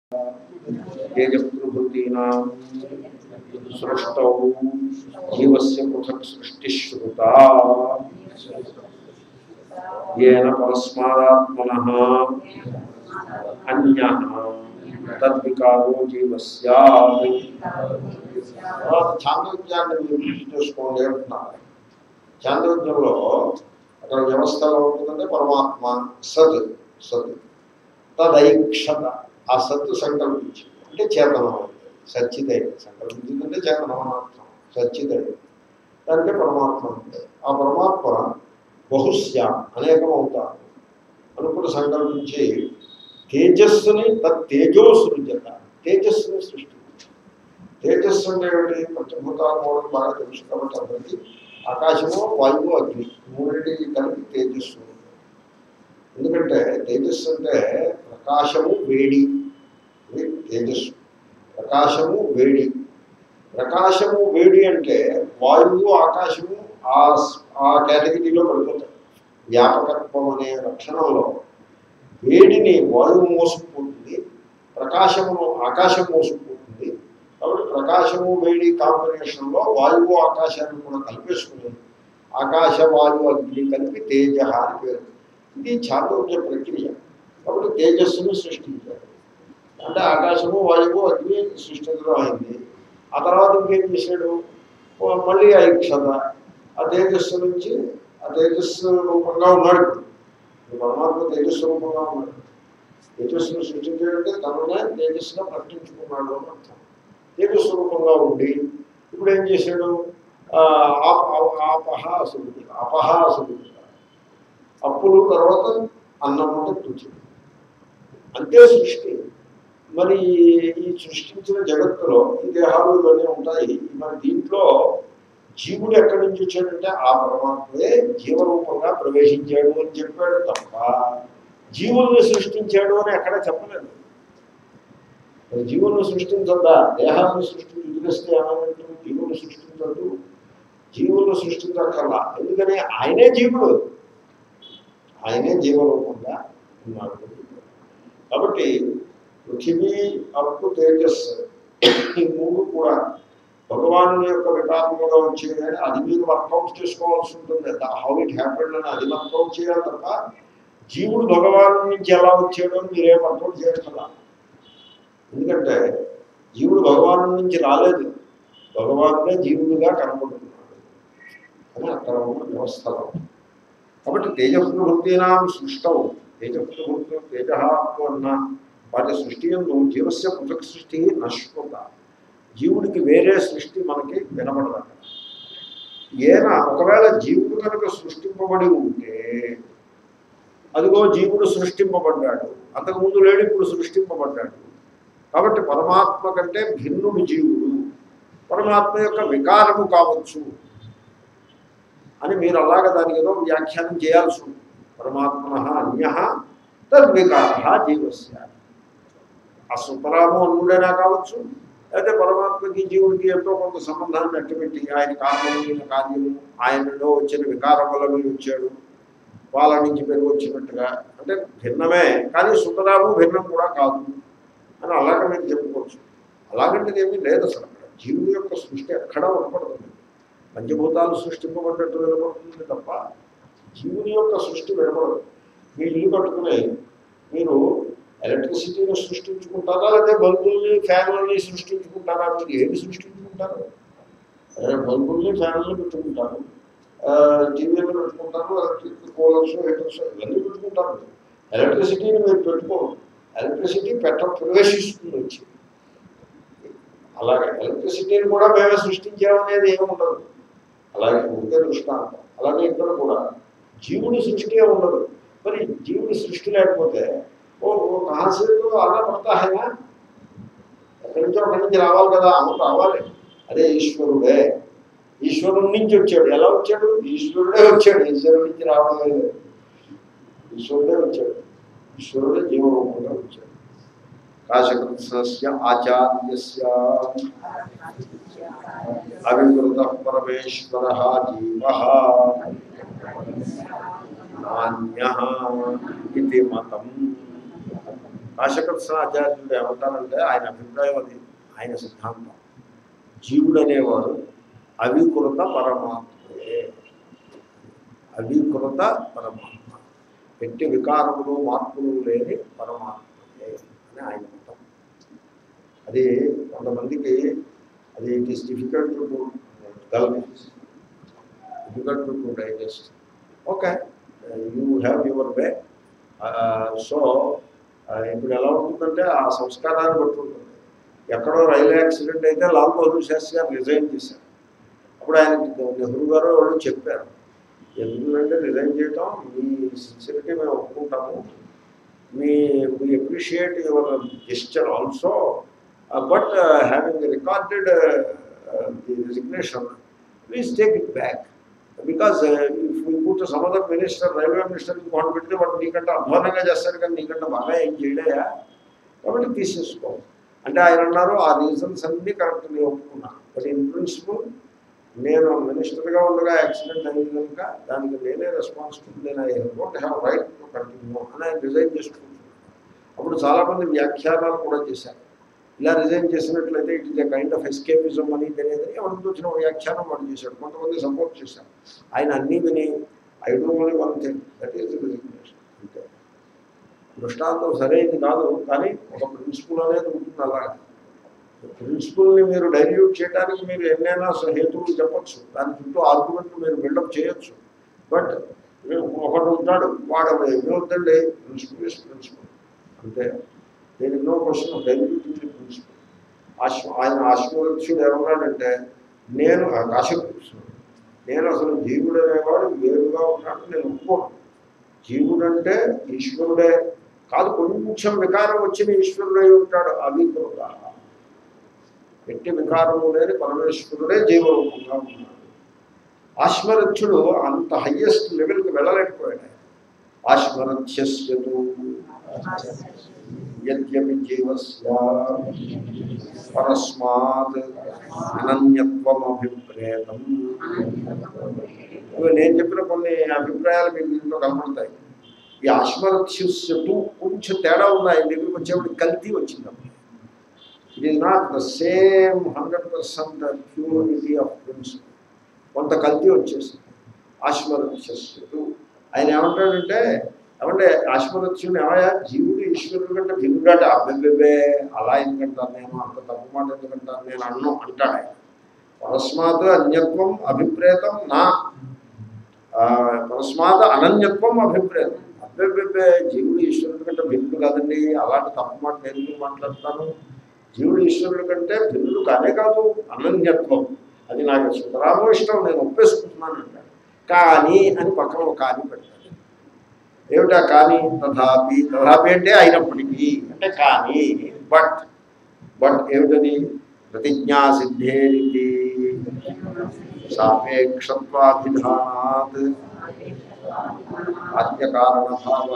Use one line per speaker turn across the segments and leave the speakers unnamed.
తేజప్రభృతీనాం సృష్టౌ జీవస్య పృథక్ సృష్టిశ్రుత ఏన పరస్మాదాత్మన అన్య తద్వికారో జీవస్య తర్వాత చాంద్రోద్యాన్ని మీరు దృష్టి చేసుకోండి అంటున్నారు చాంద్రోద్యంలో అక్కడ వ్యవస్థలో ఉంటుందంటే పరమాత్మ సత్ సత్ తదైక్షత ఆ సత్తు సంకల్పించింది అంటే చేతనమైంది సచ్చిదే సంకల్పించిందంటే చేతనం అని అర్థం సచ్చిదే దానికే పరమాత్మ అంటే ఆ పరమాత్మ బహుశ్య అనేకం అవుతారు అనుకుని సంకల్పించి తేజస్సుని తత్ తేజో సృజత తేజస్సుని సృష్టించి తేజస్సు అంటే ఏమిటి పంచభూతాలు మూడు బాగా తెలుసు కాబట్టి అందరికీ ఆకాశము వాయువు అగ్ని మూడింటి కలిపి తేజస్సు ఎందుకంటే తేజస్సు అంటే ప్రకాశము వేడి ఇది తేజస్సు ప్రకాశము వేడి ప్రకాశము వేడి అంటే వాయువు ఆకాశము ఆ ఆ కేటగిరీలో పడిపోతాయి వ్యాపకత్వం అనే లక్షణంలో వేడిని వాయువు మోసుకుపోతుంది ప్రకాశమును ఆకాశం మోసుకుపోతుంది కాబట్టి ప్రకాశము వేడి కాంబినేషన్లో వాయువు ఆకాశాన్ని కూడా కలిపేసుకుని ఆకాశ వాయువు అగ్ని కలిపి తేజ అని పేరు ఇది చాతుర్య ప్రక్రియ కాబట్టి తేజస్సును సృష్టించాడు అంటే ఆకాశము వాయువు అగ్ని సృష్టించడం అయింది ఆ తర్వాత ఇంకేం చేశాడు ఓ మళ్ళీ ఐక్షత ఆ తేజస్సు నుంచి ఆ తేజస్సు రూపంగా ఉన్నాడు ఇప్పుడు. ఇప్పుడు పరమాత్మ తేజస్సు రూపంగా ఉన్నాడు తేజస్సును సృష్టించాడంటే తననే తేజస్సుగా ప్రకటించుకున్నాడు అని అర్థం తేజస్సు రూపంగా ఉండి ఇప్పుడు ఏం చేశాడు ఆ, ఆప- ఆప- ఆపహ అసలు అపహ అసలు అప్పులు తర్వాత అన్నం అంటే తుచి అంతే సృష్టి మరి ఈ సృష్టించిన జగత్తులో ఈ దేహాలు ఇవన్నీ ఉంటాయి మరి దీంట్లో జీవుడు ఎక్కడి నుంచి వచ్చాడంటే ఆ పరమాత్మే జీవరూపంగా ప్రవేశించాడు అని చెప్పాడు తప్ప జీవుల్ని సృష్టించాడు అని ఎక్కడ చెప్పలేదు మరి జీవులను సృష్టించద్దా దేహాలను సృష్టించి వదిలేస్తే ఏమైనట్టు జీవులను సృష్టించద్దు జీవులను సృష్టించక్కర్లా ఎందుకని ఆయనే జీవుడు ఆయనే జీవరూపంగా ఉన్నాడు కాబట్టి పృథివీ అప్పు తేజస్సు ఈ మూడు కూడా భగవాను యొక్క వికారముగా వచ్చేది కానీ అది మీరు వర్కౌట్ చేసుకోవాల్సి ఉంటుంది హౌ ఇట్ హ్యాపెండ్ అని అది వర్కౌట్ చేయాలి తప్ప జీవుడు భగవాను నుంచి ఎలా వచ్చాడో అని మీరేం వర్కౌట్ చేయట్లా ఎందుకంటే జీవుడు భగవాను నుంచి రాలేదు భగవానుడే జీవుడిగా కనపడుతున్నాడు అని అక్కడ ఉన్న వ్యవస్థలో కాబట్టి తేజప్రవృత్తినాం సృష్టం తేజప్రవృత్తి తేజ అన్న వాటి సృష్టి ఎందు జీవస్య పృథక్ సృష్టి నశ్వత జీవుడికి వేరే సృష్టి మనకి వినపడదట ఏనా ఒకవేళ జీవుడు కనుక సృష్టింపబడి ఉంటే అదిగో జీవుడు సృష్టింపబడ్డాడు అంతకుముందు లేడు ఇప్పుడు సృష్టింపబడ్డాడు కాబట్టి పరమాత్మ కంటే భిన్నుడు జీవుడు పరమాత్మ యొక్క వికారము కావచ్చు అని మీరు అలాగ దానికి ఏదో వ్యాఖ్యానం చేయాల్సి ఉంది పరమాత్మ అన్య తద్వికార జీవస్య ఆ సుతరాము అన్నుడైనా కావచ్చు అయితే పరమాత్మకి జీవుడికి ఎంతో కొంత సంబంధాన్ని అట్టుపెట్టి ఆయన కారణము ఈయన కార్యము ఆయనలో వచ్చిన వికారం వల్ల మీరు వచ్చాడు వాళ్ళ నుంచి పెరుగు వచ్చినట్టుగా అంటే భిన్నమే కానీ సుతరాము భిన్నం కూడా కాదు అని అలాగ మీరు చెప్పుకోవచ్చు అలాగంటే ఏమీ లేదు అసలు అక్కడ జీవుడి యొక్క సృష్టి ఎక్కడా ఉండబడుతుంది పంచభూతాలు సృష్టింపబడ్డట్టు వినపడుతుంది తప్ప జీవుని యొక్క సృష్టి వినపడదు మీ ఇల్లు కట్టుకుని మీరు ఎలక్ట్రిసిటీని సృష్టించుకుంటారా లేదా బల్బుల్ని ఫ్యాన్లని సృష్టించుకుంటారా మీరు ఏమి సృష్టించుకుంటారు ఏ బల్బుల్ని ఫ్యాన్లని పెట్టుకుంటారు ఆ, టీవీలు పెట్టుకుంటారు ఎలక్ట్రిక్ కూలర్స్ హీటర్స్ ఇవన్నీ పెట్టుకుంటారు ఎలక్ట్రిసిటీని మీరు పెట్టుకోరు ఎలక్ట్రిసిటీ పెట్ట ప్రవేశిస్తుంది వచ్చి అలాగే ఎలక్ట్రిసిటీని కూడా మేమే సృష్టించామనేది ఏమి ఉండదు అలాగే ఉంటే దృష్టాంతం అలాగే ఇక్కడ కూడా జీవుడి సృష్టి ఉండదు మరి జీవుడి సృష్టి లేకపోతే ఓ ఓ కహాసేతో అలా పడతా హైనా ఎక్కడి నుంచో అక్కడి నుంచి రావాలి కదా అవును రావాలి అదే ఈశ్వరుడే ఈశ్వరుడి నుంచి వచ్చాడు ఎలా వచ్చాడు ఈశ్వరుడే వచ్చాడు ఈశ్వరుడి నుంచి రావడం లేదు ఈశ్వరుడే వచ్చాడు ఈశ్వరుడే జీవరూపంగా వచ్చాడు కాశకృష్ణస్య ఆచార్యస్య అవివృత పరమేశ్వర జీవ నాణ్య ఇది మతం కాశకృష్ణ ఆచార్యుడు ఏమంటారంటే ఆయన అభిప్రాయం అది ఆయన సిద్ధాంతం జీవుడు అనేవాడు అవికృత పరమాత్మే అవికృత పరమాత్మ ఎట్టి వికారములు మార్పులు లేని పరమాత్మే అని ఆయన మతం అది కొంతమందికి అది ఇట్ ఈస్ డిఫికల్ట్ టు గల్వెన్స్ difficult to digest okay you have your way so ఇప్పుడు ఎలా ఉంటుందంటే ఆ సంస్కారాన్ని బట్టి ఉంటుంది ఎక్కడో రైలు యాక్సిడెంట్ అయితే లాల్ బహదూర్ శాస్త్రి గారు రిజైన్ చేశారు అప్పుడు ఆయనకి నెహ్రూ గారు వాళ్ళు చెప్పారు ఎందుకంటే రిజైన్ చేయటం మీ సిన్సిరిటీ మేము ఒప్పుకుంటాము మీ we appreciate your gesture also but having recorded the resignation please take it back because if you put some other minister railway minister ఇంకోటి పెడితే వాడు నీకంటే అధ్వానంగా చేస్తాడు కానీ నీకంటే బాగా ఏం చేయలేయా కాబట్టి తీసేసుకో అంటే ఆయన అన్నారు ఆ రీజన్స్ అన్నీ కరెక్ట్ నేను ఒప్పుకున్నాను బట్ ఇన్ ప్రిన్సిపల్ నేను మినిస్టర్గా ఉండగా యాక్సిడెంట్ అయింది కనుక దానికి నేనే రెస్పాన్సిబుల్ నేను I don't have right to continue అని ఆయన రిజైన్ చేసుకుంటున్నాను అప్పుడు చాలామంది వ్యాఖ్యానాలు కూడా చేశారు ఇలా రిజైన్ చేసినట్లయితే it is a kind of escapism అని తెలియదని ఎవరికి వచ్చిన వ్యాఖ్యానం వాడు చేశాడు కొంతమంది సపోర్ట్ చేశారు ఆయన అన్నీ విని I don't only one thing that is resignation అంతే దృష్టాంతం సరైనది కాదు కానీ ఒక ప్రిన్సిపల్ అనేది ఉంటుంది అలాగా ప్రిన్సిపల్ని మీరు డైల్యూట్ చేయడానికి మీరు ఎన్నైనా స- హేతువులు చెప్పచ్చు దాని చుట్టూ ఆర్గ్యుమెంట్ మీరు బిల్డప్ చేయొచ్చు బట్ ఒకడు ఉంటాడు వాడు ఏమవుతుందండి ప్రిన్సిపల్ ఇస్ ప్రిన్సిపల్ అంతే నేను నో క్వశ్చన్ డైల్యూటింగ్ ప్రిన్సిపల్ ఆశ్వ ఆయన ఆశ్వరుడు ఏమన్నాడంటే నేను కాశకృష్ణుడు నేను అసలు జీవుడు అనేవాడు వేరుగా ఉన్నాడు నేను ఒప్పుకోను జీవుడు అంటే ఈశ్వరుడే కాదు కొంచెం వికారం వచ్చిన ఈశ్వరుడై ఉంటాడు అవికృత ఎట్టి వికారము లేని పరమేశ్వరుడే జీవరూపంగా ఉన్నాడు ఆశ్మరథ్యుడు అంత హయ్యెస్ట్ లెవెల్కి వెళ్ళలేకపోయాడు ఆశ్మరథ్యస్యతు యద్యపి జీవస్య పరస్మాత్ అనన్యత్వం అభిప్రేతం ఇవి నేను చెప్పిన కొన్ని అభిప్రాయాలు మీకు దీంట్లో కనపడతాయి ఈ ఆశ్మరథ్యస్యతు కొంచెం తేడా ఉన్నాయి దగ్గరికి వచ్చేప్పుడు కల్తీ వచ్చింది it is not the same hundred percent purity of principle కొంత కల్తీ వచ్చేసింది ఆశ్మరథ్యస్యతు ఆయన ఏమంటాడంటే ఏమంటే ఆశ్మరథ్యుని ఏమయ్యా జీవుడు ఈశ్వరుడు కంటే భిన్నుడట అబ్బెబ్బెబ్బే అలా ఎందుకంటాను నేను అంత తప్పు మాట ఎందుకంటాను నేను అన్ను అంటాడు ఆయన పరస్మాత్ అన్యత్వం అభిప్రేతం నా ఆ, పరస్మాత్ అనన్యత్వం అభిప్రేతం అబ్బెబ్బెబ్బే జీవుడు ఈశ్వరుడు కంటే భిన్నుడు కాదండి అలాంటి తప్పు మాట నేను ఎందుకు మాట్లాడతాను జీవుడు ఈశ్వరుడు కంటే భిన్నుడు కానే కాదు అనన్యత్వం అది నాకు సుతరామో ఇష్టం నేను ఒప్పేసుకుంటున్నాను అంటాడు కానీ అని పక్కన ఒక కానీ పెడతాడు ఏమిటా కానీ తథాపి తథాపి అంటే అయినప్పటికీ అంటే కానీ బట్ బట్ ఏమిటది ప్రతిజ్ఞా సిద్ధేరితి సాపేక్షత్వాభిధానాత్ ఆద్యకారణభావ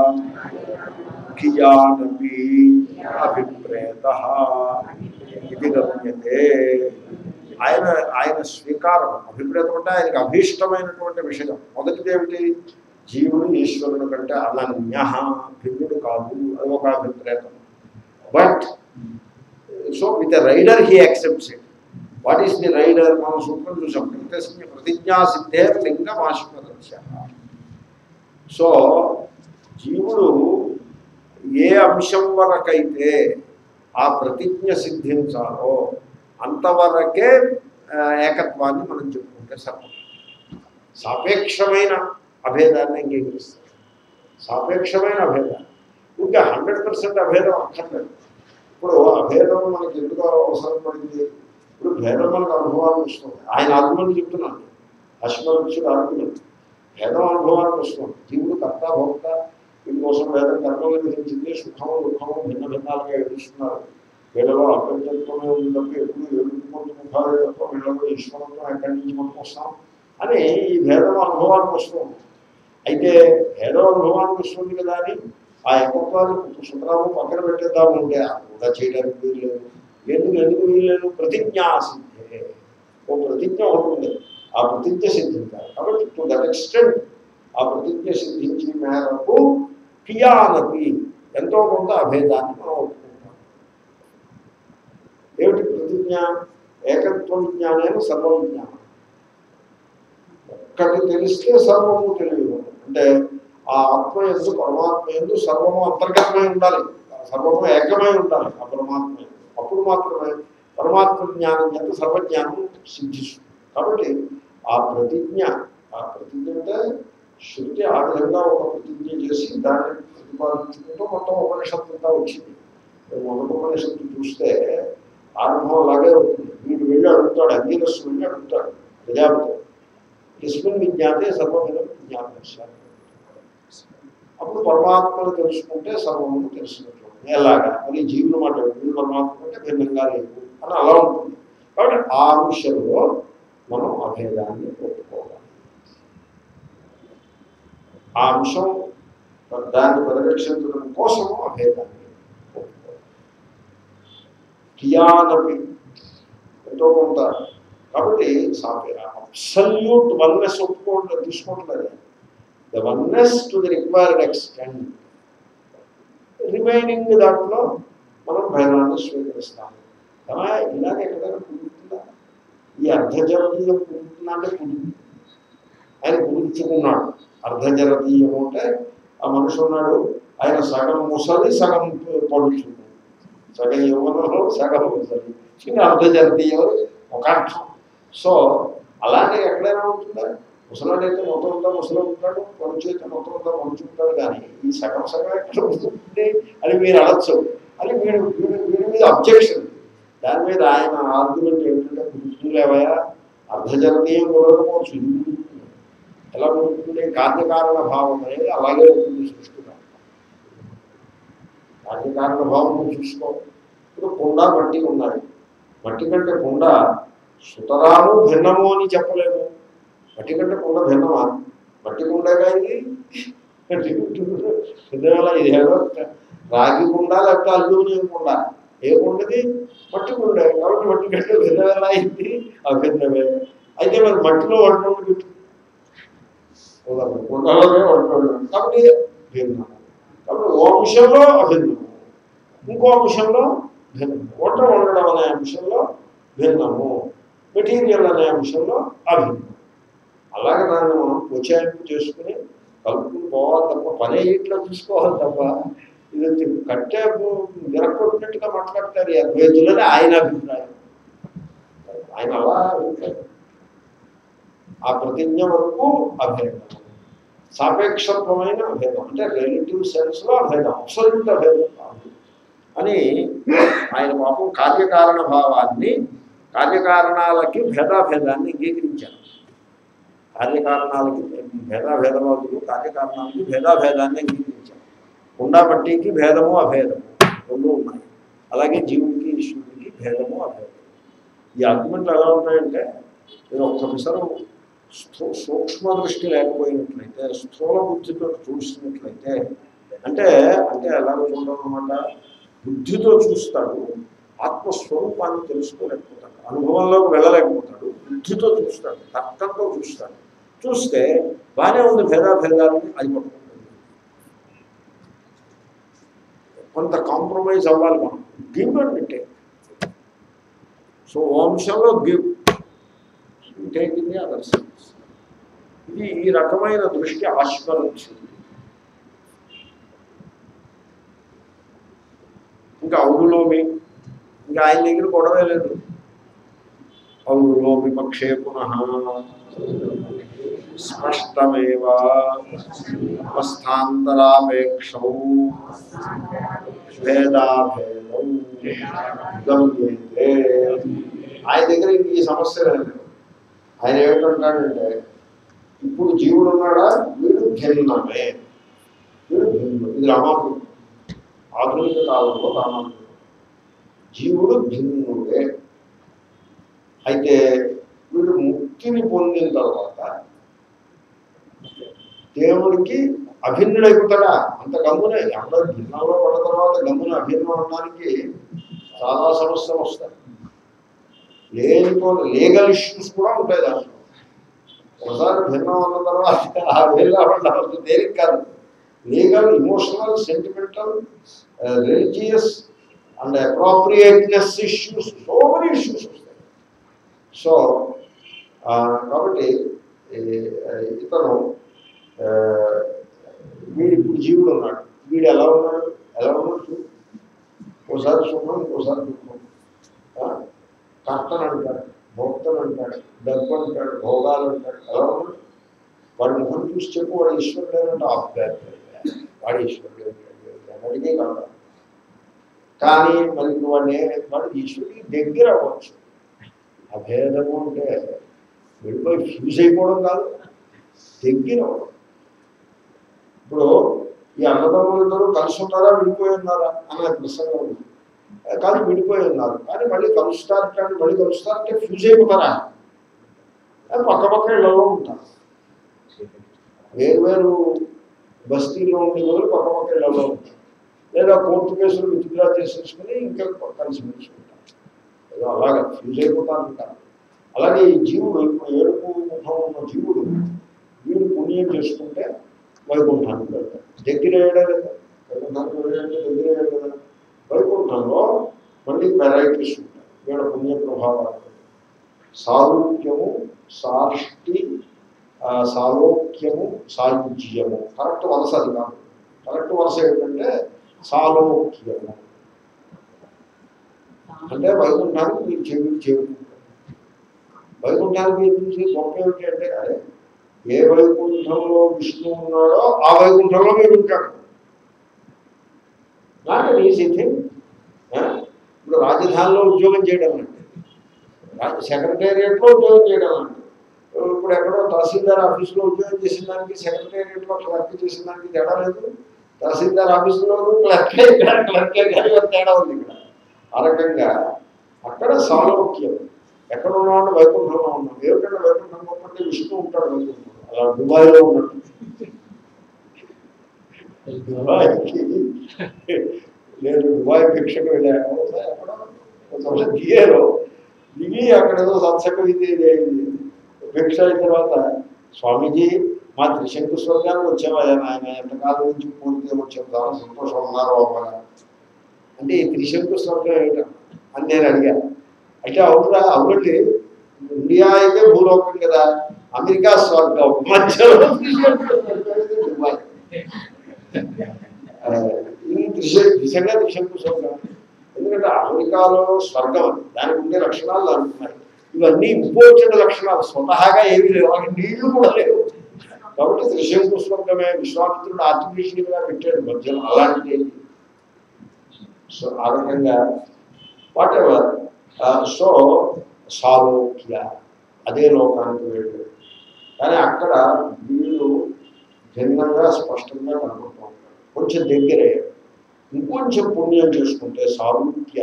కియానపి అభిప్రేత ఇది గమ్యతే ఆయన ఆయన స్వీకారం అభిప్రేతం అంటే ఆయనకు అభీష్టమైనటువంటి విషయం మొదటిది ఏమిటి జీవుడు ఈశ్వరుడు కంటే అనన్య భిన్నుడు కాదు అది ఒక అభిప్రేతం but so with rider he accepts it what is the rider మనం సూత్రం చూసాం ప్రతిజ్ఞ ప్రతిజ్ఞా సిద్ధే లింగం ఆశ్వరస్య సో జీవుడు ఏ అంశం వరకైతే ఆ ప్రతిజ్ఞ సిద్ధించాలో అంతవరకే ఆ, ఏకత్వాన్ని మనం చెప్పుకుంటే సర్వం సాపేక్షమైన అభేదాన్ని అంగీకరిస్తారు సాపేక్షమైన అభేదాన్ని ఇంకా హండ్రెడ్ పర్సెంట్ అభేదం అక్కర్లేదు ఇప్పుడు అభేదం మనకి ఎందుకు అవసరం పడింది ఇప్పుడు భేదం మనకు అనుభవానికి వస్తుంది ఆయన ఆర్గ్యుమెంట్ చెప్తున్నాను అశ్వరుషుడు ఆర్గ్యుమెంట్ భేదం అనుభవానికి వస్తుంది జీవుడు కర్త భోక్త దీనికోసం వేదం కర్మలు విధించింది సుఖము దుఃఖము భిన్న భిన్నాలుగా ఎదురుస్తున్నారు వీళ్ళలో అభ్యంతరత్వమే ఉంది తప్ప ఎప్పుడు ఎదుర్కొంటూ ముఖాలు తప్ప వీళ్ళలో ఈశ్వరంతో ఎక్కడి నుంచి మనం వస్తాం అని ఈ భేదం అనుభవానికి వస్తుంది అయితే భేదం అనుభవానికి వస్తుంది కదా అని ఆ ఏకత్వాన్ని సుతరాము పక్కన పెట్టేద్దాము అంటే అది కూడా చేయడానికి వీల్లేదు ఎందుకు ఎందుకు వీల్లేదు ప్రతిజ్ఞా సిద్ధే ఓ ప్రతిజ్ఞ ఉంటుంది ఆ ప్రతిజ్ఞ సిద్ధించాలి కాబట్టి టు దట్ ఎక్స్టెంట్ ఆ ప్రతిజ్ఞ సిద్ధించిన మేరకు కియానపి ఎంతో కొంత అభేదాన్ని మనం ఒప్పుకుంటాం ఏమిటి ప్రతిజ్ఞ ఏకత్వ విజ్ఞానైన సర్వ విజ్ఞానం ఒక్కటి తెలిస్తే సర్వము తెలియదు అంటే ఆ ఆత్మ ఎందు పరమాత్మ ఎందు సర్వము అంతర్గతమై ఉండాలి సర్వము ఏకమై ఉండాలి ఆ పరమాత్మ యందు. అప్పుడు మాత్రమే పరమాత్మ జ్ఞానం చేత సర్వజ్ఞానం సిద్ధిస్తుంది కాబట్టి ఆ ప్రతిజ్ఞ ఆ ప్రతిజ్ఞ అంటే శృతి ఆ విధంగా ఒక ప్రతిజ్ఞ చేసి దాన్ని ప్రతిపాదించుకుంటూ మొత్తం ఉపనిషత్తు అంతా వచ్చింది మీరు మొదటి ఉపనిషత్తు చూస్తే ఆరంభం అలాగే ఉంటుంది వీడు వెళ్ళి అడుగుతాడు అంగీరస్సు వెళ్ళి అడుగుతాడు ప్రజాపతి యస్మిన్ విజ్ఞాతే సర్వమిదం విజ్ఞాతం అప్పుడు పరమాత్మను తెలుసుకుంటే సర్వము తెలిసినట్లు ఎలాగా మరి జీవులు మాట వీళ్ళు పరమాత్మ అంటే భిన్నంగా లేవు అని అలా ఉంటుంది కాబట్టి ఆ అంశంలో మనం అభేదాన్ని ఒప్పుకోవాలి ఆ అంశం దాన్ని పరిరక్షించడం కోసము అభేదాన్ని ఒప్పుకోవాలి కియానపి ఎంతో కొంత కాబట్టి అబ్సల్యూట్ వన్నెస్ ఒప్పుకోవడం తీసుకోవట్లేదు the oneness to the required extent remaining దాంట్లో మనం భేదాన్ని స్వీకరిస్తాము కదా ఇలాగ ఎక్కడైనా కుదురుతుందా ఈ అర్ధజరతీయం కుదురుతుందా అంటే కుదురు ఆయన కుదుర్చుకున్నాడు అర్ధజరతీయం అంటే ఆ మనిషి ఉన్నాడు ఆయన సగం ముసలి సగం పడుచున్నాడు సగం యువనలో సగం ముసలి చిన్న అర్ధజరతీయం ఒక అర్థం సో అలానే ఎక్కడైనా ఉంటుందా ముసలాడైతే మొత్తం అంతా ముసలి ఉంటాడు పొడుచు అయితే మొత్తం అంతా పొడుచుకుంటాడు కానీ ఈ సగం సగం ఎక్కడ ఉంటుంది అని మీరు అనొచ్చు అని వీడు వీడు వీడి మీద అబ్జెక్షన్ దాని మీద ఆయన ఆర్గ్యుమెంట్ ఏమిటంటే కుదురులేవయా అర్ధజరతీయం కుదరకపోవచ్చు ఇది కుదురుతుంది ఎలా కుదురుతుంది కార్యకారణ భావం అనేది అలాగే ఉంటుంది సృష్టిగా కార్యకారణ భావం నువ్వు చూసుకో ఇప్పుడు కుండ మట్టి ఉన్నాయి మట్టి కంటే కుండ సుతరాము భిన్నము అని చెప్పలేము మట్టి కంటే కుండ భిన్నమా మట్టి కుండగా ఇది పెద్దవేళ ఇది ఏదో రాగి కుండ లేకపోతే అల్యూమినియం కుండ ఏ కుండది మట్టి కుండ కాబట్టి మట్టి కంటే భిన్నవేళ అయింది అభిన్నమే అయితే మరి మట్టిలో వంట పెట్టు కుండలోనే వంట కాబట్టి భిన్నం కాబట్టి ఓ అంశంలో అభిన్నము ఇంకో అంశంలో భిన్నం వంట వండడం అనే అంశంలో భిన్నము మెటీరియల్ అనే అంశంలో అభిన్నం అలాగే దాన్ని మనం ప్రోత్సాహింపు చేసుకుని కలుపుకుని పోవాలి తప్ప పని ఇట్లా చూసుకోవాలి తప్ప ఇది కట్టే విరగొట్టినట్టుగా మాట్లాడతారు ఈ అద్వైతులని ఆయన అభిప్రాయం ఆయన అలా ఉంటారు ఆ ప్రతిజ్ఞ వరకు అభేదం సాపేక్షత్వమైన అభేదం అంటే రిలేటివ్ సెన్స్లో అభేదం అబ్సల్యూట్ అభేదం కాదు అని ఆయన పాపం కార్యకారణ భావాన్ని కార్యకారణాలకి భేదాభేదాన్ని అంగీకరించారు కార్యకారణాలకి భేదాభేదవాదులు కార్యకారణాలకి భేదాభేదాన్ని అంగీకరించారు కుండా బట్టికి భేదము అభేదము రెండు ఉన్నాయి అలాగే జీవుడికి ఈశ్వరుడికి భేదము అభేదము ఈ ఆర్గ్యుమెంట్లు ఎలా ఉంటాయంటే నేను ఒక్క విసరం స్థూ సూక్ష్మ దృష్టి లేకపోయినట్లయితే స్థూల బుద్ధితో చూసినట్లయితే అంటే అంటే ఎలా చూడడం అనమాట బుద్ధితో చూస్తాడు ఆత్మస్వరూపాన్ని తెలుసుకోలేకపోతాడు అనుభవంలోకి వెళ్ళలేకపోతాడు బుద్ధితో చూస్తాడు తర్కంతో చూస్తాడు చూస్తే బాగానే ఉంది భేదాభేదాలని అది పట్టుకుంటుంది కొంత కాంప్రమైజ్ అవ్వాలి మనం గివ్ అండ్ టేక్ సో వంశంలో give take in the other sense ఇది ఈ రకమైన దృష్టి ఆస్మరించింది ఇంకా అవునులోమి ఇంకా ఆయన దగ్గర గొడవే లేదు అవునులోమి పక్షే పునః స్పష్టమేవ అవస్థాంతరాపేక్షౌ భేదాభేదం గమ్యేతే ఆయన దగ్గర ఇంక ఈ సమస్య లేదు ఆయన ఏమిటంటాడంటే ఇప్పుడు జీవుడు ఉన్నాడా వీడు భిన్నమే వీడు భిన్నుడు ఇది రామానుడు ఆధునిక కాలంలో రామానుడు జీవుడు భిన్నుడే అయితే వీడు ముక్తిని పొందిన తర్వాత దేవుడికి అభిన్నుడైపోతాడా అంత గమ్మునే అందరూ భిన్నంలో పడిన తర్వాత గమ్మున అభిన్నం అనడానికి చాలా సమస్యలు వస్తాయి లేనిపో లీగల్ ఇష్యూస్ కూడా ఉంటాయి దాంట్లో ఒకసారి భిన్నం అన్న తర్వాత ఆ వేళ ఉండవలసిన దేనికి కాదు legal emotional sentimental religious and appropriateness issues so many issues వస్తాయి సో కాబట్టి ఈ- ఇతను ఆ, వీడు ఇప్పుడు జీవుడు ఉన్నాడు వీడు ఎలా ఉన్నాడు ఎలా ఉన్నాడు చూడు. ఓసారి సుఖం ఇంకోసారి దుఃఖం ఆ? కర్తను అంటాడు భోక్తను అంటాడు డబ్బు అంటాడు భోగాలు అంటాడు ఎలా ఉన్నాడు వాడి ముఖం చూసి చెప్పు వాడు ఈశ్వరుడు అంటే ఆఫ్గాన్ వాడు ఈశ్వరుడు అడిగే కాదు కానీ మరి నువ్వు వాడిని ఏ- వాడు ఈశ్వరుడికి దగ్గర అవ్వచ్చు అభేదము అంటే వెళ్ళిపోయి ఫ్యూజ్ అయిపోవడం కాదు దగ్గర అవ్వడం ఇప్పుడు ఈ అన్నదమ్ములిద్దరూ కలిసి ఉన్నారా విడిపోయి ఉన్నారా అనే ప్రసంగం ఉంది కాదు విడిపోయి ఉన్నారు కానీ మళ్ళీ కలుస్తారంటే మళ్ళీ కలుస్తారంటే ఫ్యూజ్ అయిపోతారా అది పక్క పక్క ఇళ్లలో ఉంటారు వేరు వేరు బస్తీలో ఉండే వాళ్ళు పక్క పక్క ఇళ్లలో ఉంటారు లేదా కోర్టు కేసులు విత్డ్రా చేసేసుకుని ఇంకా కలిసి మెలిసి ఉంటారు ఏదో అలాగా ఫ్యూజ్ అయిపోతారంటారు అలాగే ఈ జీవుడు ఇప్పుడు ఏడుపు ముఖం ఉన్న జీవుడు వీడు పుణ్యం చేసుకుంటే వైకుంఠానికి వెళ్తాడు దగ్గర వేయడం లేదా వైకుంఠానికి వెళ్ళాలంటే దగ్గర వేయడం కదా వైకుంఠంలో మళ్ళీ వెరైటీస్ ఉంటాయి వీళ్ళ పుణ్య ప్రభావాలు సారూప్యము సాష్టి ఆ, సాలోక్యము సాయుజ్యము కరెక్ట్ వలస అది కాదు కరెక్ట్ వలస ఏంటంటే సాలోక్యము అంటే వైకుంఠానికి మీరు చెవి చేరుకుంటారు వైకుంఠానికి మీరు చూసి గొప్ప ఏమిటి అంటే అరే ఏ వైకుంఠంలో విష్ణు ఉన్నాడో ఆ వైకుంఠంలో మీరు ఉంటాడు నాట్ అన్ ఈజీ థింగ్ ఇప్పుడు రాజధానిలో ఉద్యోగం చేయడం అంటే రాజ సెక్రటేరియట్లో ఉద్యోగం చేయడం అంటే ఇప్పుడు ఎక్కడో తహసీల్దార్ ఆఫీసులో ఉద్యోగం చేసిన దానికి సెక్రటేరియట్లో క్లర్క్ చేసిన దానికి తేడా లేదు తహసీల్దార్ ఆఫీసులో క్లర్క్ ఇక్కడ క్లర్క్ కానీ ఒక తేడా ఉంది ఇక్కడ ఆ రకంగా అక్కడ సాలోక్యం ఎక్కడ ఉన్నామంటే వైకుంఠంలో ఉన్నాం ఏమిటంటే వైకుంఠం గొప్పంటే విష్ణు ఉంటాడు వైకుంఠంలో అలా దుబాయ్లో ఉన్నట్టు దుబాయ్కి నేను దుబాయ్ భిక్షకు వెళ్ళాను ఒకసారి ఎక్కడో ఒక సంవత్సరం దిగారు దిగి అక్కడ ఏదో సత్సంగం ఇది ఇది అయింది భిక్ష అయిన తర్వాత స్వామీజీ మా త్రిశంకు స్వర్గానికి వచ్చామయ్యా ఆయన ఎంతకాలం నుంచి పూర్తిగా వచ్చాము చాలా సంతోషం ఉన్నారు అవ్వగా అంటే ఈ త్రిశంకు స్వర్గం ఏమిటా అని నేను అడిగాను అంటే అవునురా అవునండి ఇండియా అయితే భూలోకం కదా అమెరికా స్వర్గం మధ్యలో త్రిశంకు స్వర్గం అయితే దుబాయ్ ఆ, ఇది త్రిశ నిజంగా త్రిశంకు స్వర్గం ఎందుకంటే అమెరికాలో స్వర్గం అది దానికి ఉండే లక్షణాలు దానికి ఉన్నాయి ఇవన్నీ ఇంపోర్టెడ్ లక్షణాలు స్వతహాగా ఏమీ లేవు అక్కడ నీళ్లు కూడా లేవు కాబట్టి త్రిశంకు స్వర్గమే విశ్వామిత్రుడు ఆర్టిఫిషియల్గా పెట్టాడు మధ్యలో అలాంటిది ఏమీ సో ఆ రకంగా వాట్ ఎవర్ సో సాలోక్య అదే లోకానికి వెళ్ళాడు కానీ అక్కడ వీళ్ళు భిన్నంగా స్పష్టంగా కనపడుతూ ఉంటాడు కొంచెం దగ్గరే ఇంకొంచెం పుణ్యం చేసుకుంటే సారూప్య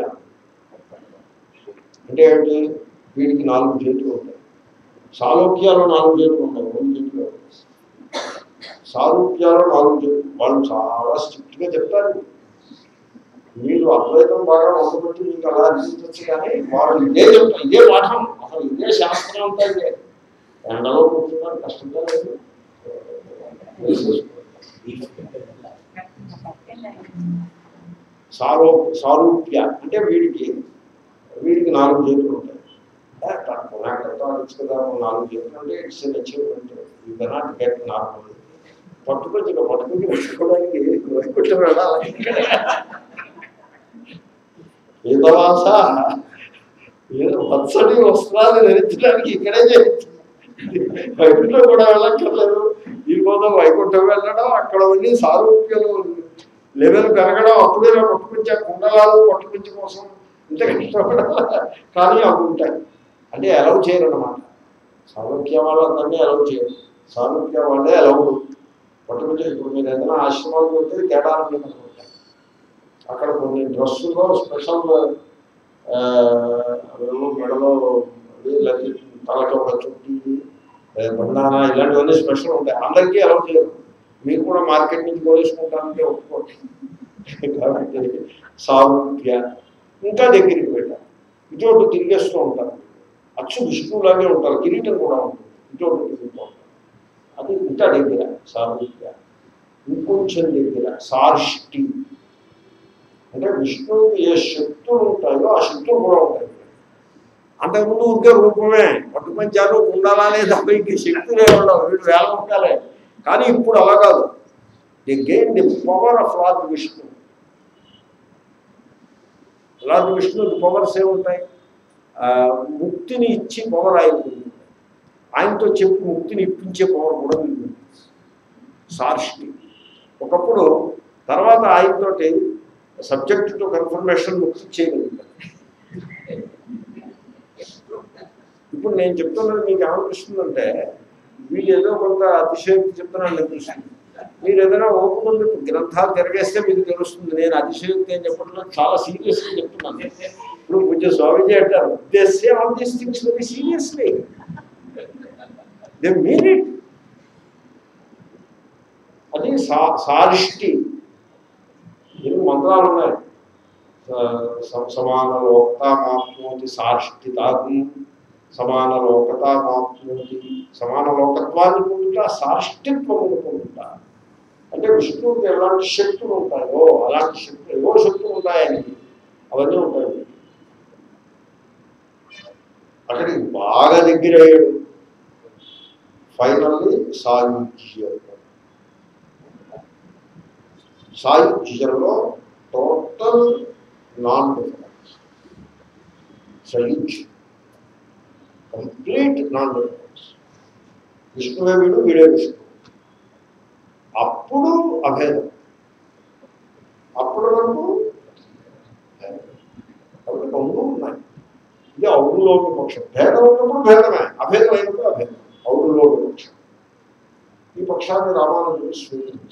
అంటే ఏంటి వీడికి నాలుగు చేతులు ఉంటాయి సాలోక్యాలో నాలుగు చేతులు ఉంటాయి రెండు చేతులు ఉంటాయి. సారూప్యాలో నాలుగు చేతులు వాళ్ళు చాలా స్ట్రిక్ట్గా చెప్తారు మీరు అద్వైతం బాగా మొదలుపెట్టి మీకు అలా అనిపించచ్చు కానీ వాళ్ళు ఇదే చెప్తారు ఇదే పాఠం అసలు ఇదే శాస్త్రం అంతా ఇదే ఎండలో కూర్చున్నారు కష్టంగా లేదు సారూ సారూప్య అంటే వీడికి వీడికి నాలుగు చేతులు ఉంటాయి నాకు ఎంత కదా నాలుగు చేతులు అంటే it's achievement you cannot get normal పట్టుకొచ్చి ఇక పట్టుకొచ్చి పెట్టుకోవడానికి వైకుంఠం వెళ్ళాలి ఏదవాస ఏదో వత్సడి వస్త్రాలు ధరించడానికి ఇక్కడే చేయొచ్చు వైకుంఠం కూడా వెళ్ళక్కర్లేదు ఈ కోసం వైకుంఠం వెళ్ళడం అక్కడ ఉండి సారూప్యలు లెవెల్ పెరగడం అప్పుడే పట్టుకొచ్చే కుండలాలు పట్టుకొచ్చి కోసం ఇంత కష్టపడాలి కానీ అవి ఉంటాయి అంటే అలౌ చేయరు అనమాట సారూప్య వాళ్ళందరినీ అలౌ చేయరు సారూప్య వాళ్ళే అలౌ పట్టుకొచ్చే ఇప్పుడు మీరు ఏదైనా ఆశ్రమాలు పోతే తేడాలు మీకు ఉంటాయి అక్కడ కొన్ని డ్రెస్సులో స్పెషల్ అవేమో మెడలో అవి లేకపోతే తలకి ఒక చుట్టి ఏ, బండానా ఇలాంటివన్నీ స్పెషల్ ఉంటాయి అందరికీ అలౌ చేయరు మీరు కూడా మార్కెట్ నుంచి కొనేసుకుంటానంటే ఒప్పుకోండి కాబట్టి సారూప్య ఇంకా దగ్గరికి పెట్టారు ఇటువంటి తిరిగేస్తూ ఉంటారు అచ్చు విష్ణువులాగే ఉంటారు కిరీటం కూడా ఉంటుంది ఇటువంటి తిరుగుతూ ఉంటారు అది ఇంకా దగ్గర సారూప్య ఇంకొంచెం దగ్గర సార్ష్టి అంటే విష్ణువుకి ఏ శక్తులు ఉంటాయో ఆ శక్తులు కూడా ఉంటాయి అంతకుముందు ఊరికే రూపమే పట్టుపంచాలు ఉండాలా లేదా ఇంక శక్తులే ఉండవు వీడు వేల ముఖాలే కానీ ఇప్పుడు అలా కాదు the gain the power of lord Vishnu lord విష్ణుకి పవర్స్ ఏముంటాయి ఆ, ముక్తిని ఇచ్చి పవర్ ఆయనకు ఉంది. ఆయనతో చెప్పి ముక్తిని ఇప్పించే పవర్ కూడా మీకు ఉంది. సార్ష్టి ఒకప్పుడు తర్వాత ఆయనతోటి సబ్జెక్ట్ టు కన్ఫర్మేషన్ ముక్తి చేయగలుగుతారు ఇప్పుడు నేను చెప్తున్నది మీకు ఏమనిపిస్తుందంటే వీళ్ళు ఏదో కొంత అతిశయోక్తి చెప్తున్నాను అనిపిస్తుంది మీరు ఏదైనా ఓపుకుంటే గ్రంథాలు తిరగేస్తే మీకు తెలుస్తుంది నేను అతిశయోక్తి అని చెప్పడంలో చాలా సీరియస్గా చెప్తున్నాను ఇప్పుడు కొంచెం స్వామీజీ అంటారు they say all these things very seriously they mean it అది సా సారిష్టి ఎన్ని మంత్రాలు ఉన్నాయి స- సమాన లోకత మాప్నోతి సారిష్టి తాగు సమాన లోకత మాప్నోతి సమాన లోకత్వాన్ని పొందుట సారిష్టిత్వమును పొందుట అంటే విష్ణువుకి ఎలాంటి శక్తులు ఉంటాయో అలాంటి శక్తులు ఏవో శక్తులు ఉంటాయని అవన్నీ ఉంటాయి అక్కడికి బాగా దగ్గర అయ్యాడు ఫైనల్లీ సాయుధ్యం సాయుధ్యంలో టోటల్ నాన్ డిఫరెన్స్ సయుధ్యం కంప్లీట్ నాన్ డిఫరెన్స్ విష్ణువే వీడు వీడే విష్ణు అప్పుడు అభేదం అప్పటి వరకు భేదం. కాబట్టి రెండు ఉన్నాయి ఇది ఔడులోకి పక్షం భేదం ఉన్నప్పుడు భేదమే అభేదం అయినప్పుడు అభేదం ఔడులోకి పక్షం ఈ పక్షాన్ని రామానుజుడు స్వీకరించాడు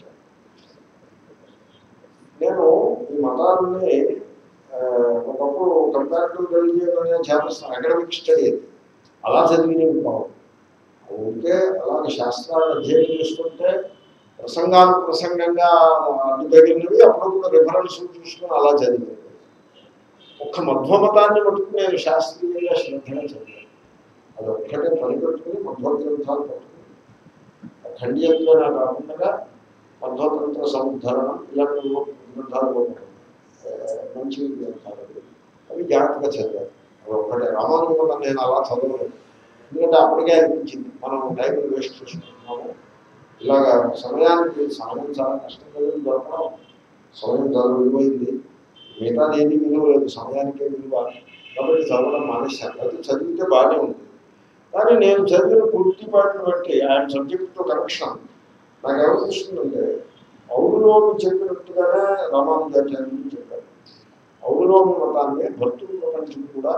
నేను ఈ మతాలని ఆ, ఒకప్పుడు కంపారిటివ్ రిలీజియన్ అనే చేస్తాను అకాడమిక్ స్టడీ అది అలా చదివిన కావు ఉంటే అలాగే శాస్త్రాన్ని అధ్యయనం చేసుకుంటే ప్రసంగాలు ప్రసంగంగా అడ్డు తగిలినవి అప్పుడప్పుడు రిఫరెన్స్ చూసుకుని అలా చదివాను ఒక్క మధ్వమతాన్ని పట్టుకుని నేను శాస్త్రీయంగా శ్రద్ధగా చదివాను అది ఒక్కటే పని పెట్టుకుని మధ్వ గ్రంథాలు పట్టుకుని ఖండియంగా కాకుండా మధ్వతంత్ర సముద్ధరణం ఇలాంటి గ్రంథాలు కూడా ఆ, మంచి గ్రంథాలు అవి. అవి జాగ్రత్తగా చదివాను అది ఒక్కటే రామానుజం నేను అలా చదవలేదు ఎందుకంటే అప్పటికే అనిపించింది మనం టైం వేస్ట్ చేసుకుంటున్నాము ఇలాగా సమయానికి సమయం చాలా కష్టం కదండి దొరకడం సమయం చాలా విలువైంది మిగతా ఏది విలువ లేదు సమయానికే విలువ కాబట్టి చదవడం మానేశాను అది చదివితే బాగానే ఉంది కానీ నేను చదివిన పూర్తి పాటలు బట్టి ఆయన సబ్జెక్టుతో కనెక్షన్ నాకు ఏమనిపిస్తుందంటే ఔడులోని చెప్పినట్టుగానే రామానుజాచార్యులు చెప్పారు ఔడులోని మతాన్ని భక్తుల ప్రపంచం కూడా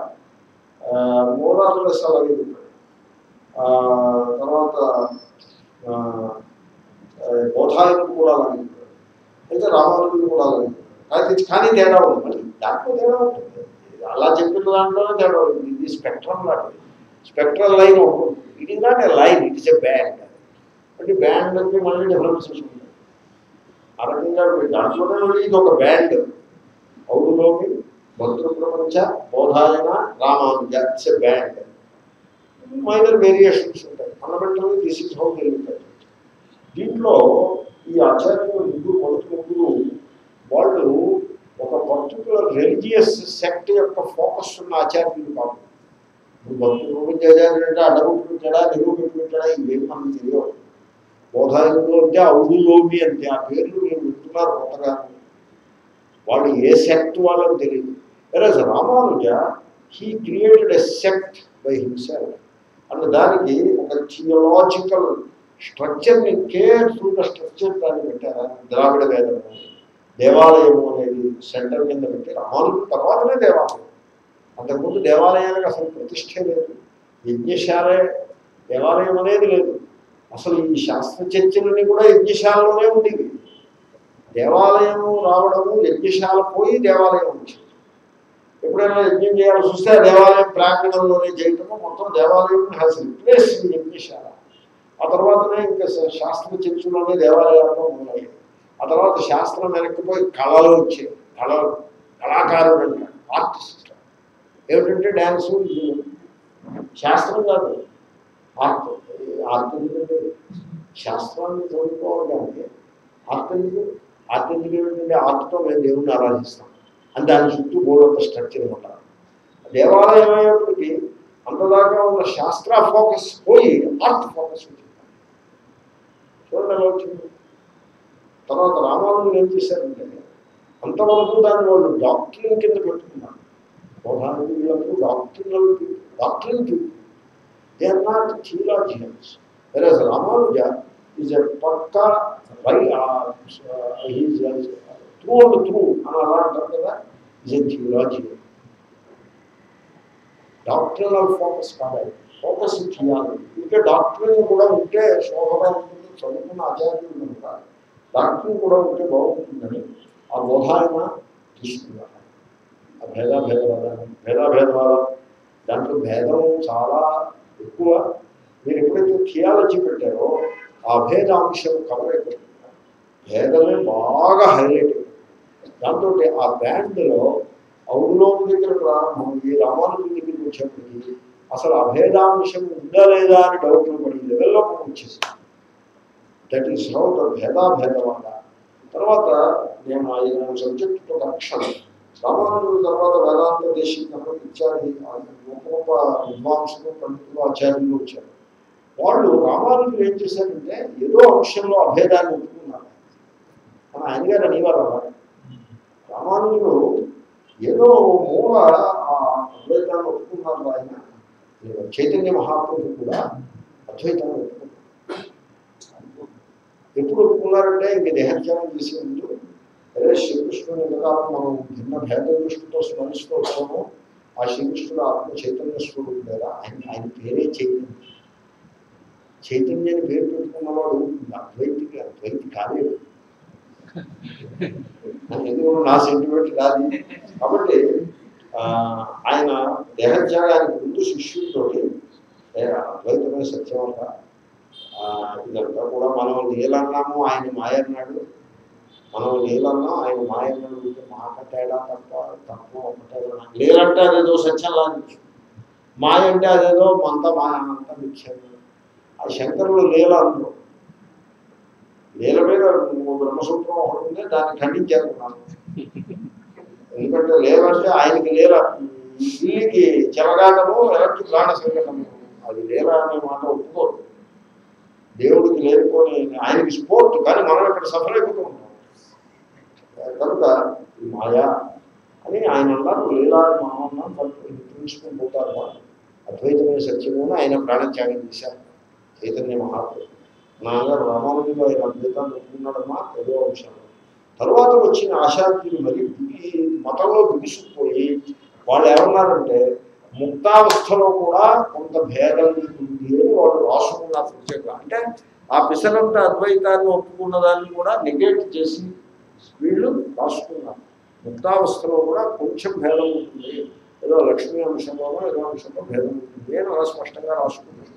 మూలాలెస్ అలాగే చెప్పాడు ఆ, తర్వాత ఆ, ఆ, బోధాయకుడు కూడా అలాగే చెప్పాడు అయితే రామానుజుడు కూడా అలాగే చెప్పాడు అయితే కానీ తేడా ఉంది మరి దాంట్లో తేడా ఉంటుంది అలా చెప్పిన దాంట్లోనే తేడా ఉంటుంది ఇది స్పెక్ట్రమ్ లాంటిది స్పెక్ట్రల్ లైన్ ఉంటుంది it is not a line it is a band అంటే బ్యాండ్ అంటే మళ్ళీ డిఫరెన్సెస్ ఉంటాయి ఆ రకంగా దాంట్లోనే మళ్ళీ ఇది ఒక బ్యాండ్ ఔడులోకి భక్తుల ప్రపంచ Bodhayana Ramanuja it's a band minor variations ఉంటాయి ఫండమెంటల్లీ దిస్ ఇస్ హౌ తెలియదు దీంట్లో ఈ ఆచార్యులు ముగ్గురు మొదటి ముగ్గురు వాళ్ళు ఒక పర్టికులర్ రిలీజియస్ సెక్ట్ యొక్క ఫోకస్ ఉన్న ఆచార్యులు కాదు ఇప్పుడు భక్తులు రూపించారు అంటే అడగొట్టుకుంటాడా నిరూపించుకుంటాడా ఇవేమి మనకు తెలియవు బోధాయకులు అంటే ఔడులోమి అంటే ఆ పేర్లు మీరు వింటున్నారు కొత్తగా వాళ్ళు ఏ సెక్ట్ వాళ్ళని తెలియదు versus Ramanuja he created a sect by himself and దానికి ఒక థియోలాజికల్ స్ట్రక్చర్ని కేర్ఫుల్గా స్ట్రక్చర్ దాన్ని పెట్టారు ద్రావిడ వేదం దేవాలయము అనేది సెంటర్ కింద పెట్టి రామానుజు తర్వాతనే దేవాలయం అంతకుముందు దేవాలయానికి అసలు ప్రతిష్టే లేదు యజ్ఞశాలే దేవాలయం అనేది లేదు అసలు ఈ శాస్త్ర చర్చలన్నీ కూడా యజ్ఞశాలలోనే ఉండేవి దేవాలయం రావడము యజ్ఞశాల పోయి దేవాలయం వచ్చింది ఎప్పుడైనా యజ్ఞం చేయాల్సి వస్తే ఆ దేవాలయం ప్రాంగణంలోనే చేయటము మొత్తం దేవాలయం హ్యాస్ రిప్లేస్ యజ్ఞశాల ఆ తర్వాతనే ఇంకా శా- శాస్త్ర చర్చలోనే దేవాలయాల్లో ఉన్నాయి ఆ తర్వాత శాస్త్రం వెనక్కిపోయి కళలు వచ్చాయి కళలు కళాకారుడు అంటారు ఆర్టిస్ట్ ఏమిటంటే డ్యాన్సు ఇది శాస్త్రం కాదు ఆర్ట్ ఆర్ట్ ఎందుకంటే శాస్త్రాన్ని చదువుకోవాలి కానీ ఆర్ట్ ఎందుకు ఆర్ట్ ఎందుకు ఏమిటంటే ఆర్ట్తో మేము దేవుణ్ణి ఆరాధిస్తాం అని దాని చుట్టూ గోడంత స్ట్రక్చర్ ఉంటారు దేవాలయం అయ్యేప్పటికీ అంతదాకా ఉన్న శాస్త్ర ఫోకస్ పోయి ఆర్ట్ ఫోకస్ వచ్చింది చూడండి ఎలా వచ్చింది తర్వాత రామానుజులు ఏం చేశారంటే అంతవరకు దాన్ని వాళ్ళు డాక్టరీన్ కింద పెట్టుకున్నారు బోధానులకు doctrinal doctrine they are not theologians versus Ramanuja is a పక్కా రై త్రూ అండ్ త్రూ అని అలా అంటారు కదా is a theologian doctoral focus కాదు ఫోకస్ చేయాలి ఇంకా డాక్టరీన్ కూడా ఉంటే శోభగా ఉంటుంది చదువుకున్న ఆచార్యులు కనుక డాక్టరీన్ కూడా ఉంటే బాగుంటుందని ఆ బోధాయన తీసుకున్నారు ఆ భేదాభేదవాదం భేదాభేదవాదం దాంట్లో భేదం చాలా ఎక్కువ మీరు ఎప్పుడైతే థియాలజీ పెట్టారో ఆ భేదాంశం కవర్ అయిపోతుంది భేదమే బాగా హైలైట్ అయిపోతుంది దాంతో ఆ బ్యాండ్లో ఔలోం దగ్గర ప్రారంభం ఈ రామానుజుల దగ్గరికి వచ్చేప్పటికి అసలు అభేదాంశం ఉందా లేదా అని డౌట్లు పడి లెవెల్లో వచ్చేసింది దట్ ఈస్ హౌ ద భేదాభేదవాద తర్వాత నేను ఆయన సబ్జెక్టుతో కనెక్షన్ రామానుజుల తర్వాత వేదాంత దేశీకరణ ఇత్యాది గొప్ప గొప్ప విద్వాంసులు పండితులు ఆచార్యులు వచ్చారు వాళ్ళు రామానుజులు ఏం చేశారంటే ఏదో అంశంలో అభేదాన్ని ఒప్పుకున్నారు మన ఆయన గారు అనేవారు అలా. రామానుజులు ఏదో మూల ఆ అద్వైతాన్ని ఒప్పుకున్నారు ఆయన చైతన్య మహాప్రభు కూడా అద్వైతాన్ని ఒప్పుకున్నారు ఎప్పుడు ఒప్పుకున్నారంటే ఇంక దేహత్యాగం చేసే ముందు అదే శ్రీకృష్ణుని ఎంతకాలం మనం భిన్న భేద దృష్టితో స్మరిస్తూ ఉంటాము ఆ శ్రీకృష్ణుడు ఆత్మ చైతన్య స్వరూపుడు కదా ఆయన ఆయన పేరే చైతన్యం చైతన్యాన్ని పేరు పెట్టుకున్నవాడు అద్వైతికి అద్వైతి కాలేదు ఎందుకు నా సెంటిమెంట్ కాదు కాబట్టి ఆ, ఆయన దేహత్యాగానికి ముందు శిష్యుడితోటి "ఏ, అద్వైతమే సత్యం అంట ఆ, ఇదంతా కూడా మనం నీలన్నాము ఆయన మాయ అన్నాడు మనం నీలన్నా ఆయన మాయ అన్నాడు ఇది మాట తేడా తప్ప తప్ప ఒకటే నీలంటే అదేదో సత్యం లాంటి మాయ అంటే అదేదో మంత మాయ అంత మిథ్యం ఆ శంకరులు లీల అందరూ లీల మీద బ్రహ్మసూత్రం ఒకటి ఉంది దాన్ని ఖండించారు నాకు ఎందుకంటే లేవంటే ఆయనకి లేల ఇల్లుకి చెలగాటము ఎలక్ట్రిక్ గాఢ సంఘటము అది లేల అనే మాట ఒప్పుకోరు దేవుడికి లేకపోని ఆయనకి స్పోర్ట్ కానీ మనం ఇక్కడ సఫర్ అయిపోతూ ఉంటాం కనుక ఈ మాయా అని ఆయన అన్నారు లీలా అని మనం అన్నాం ప్రిన్సిపల్ పోతారు వాళ్ళు అద్వైతమైన సత్యము అని ఆయన ప్రాణత్యాగం చేశారు చైతన్య మహాత్ముడు నాన్నగారు రామానుజులు ఆయన అద్వైతాన్ని ఒప్పుకున్నాడమ్మా ఏదో అంశం తర్వాత వచ్చిన ఆశాంతులు మరి ఈ మతంలో బిగుసుకుపోయి వాళ్ళు ఏమన్నారంటే ముక్తావస్థలో కూడా కొంత భేదం ఉంది అని వాళ్ళు రాసుకున్నారు ప్రత్యేకంగా అంటే ఆ పిసరంత అద్వైతాన్ని ఒప్పుకున్న దాన్ని కూడా నెగేట్ చేసి వీళ్ళు రాసుకున్నారు ముక్తావస్థలో కూడా కొంచెం భేదం ఉంటుంది ఏదో లక్ష్మీ అంశంలోనో ఏదో అంశంలో భేదం ఉంటుంది అని అలా స్పష్టంగా రాసుకున్నారు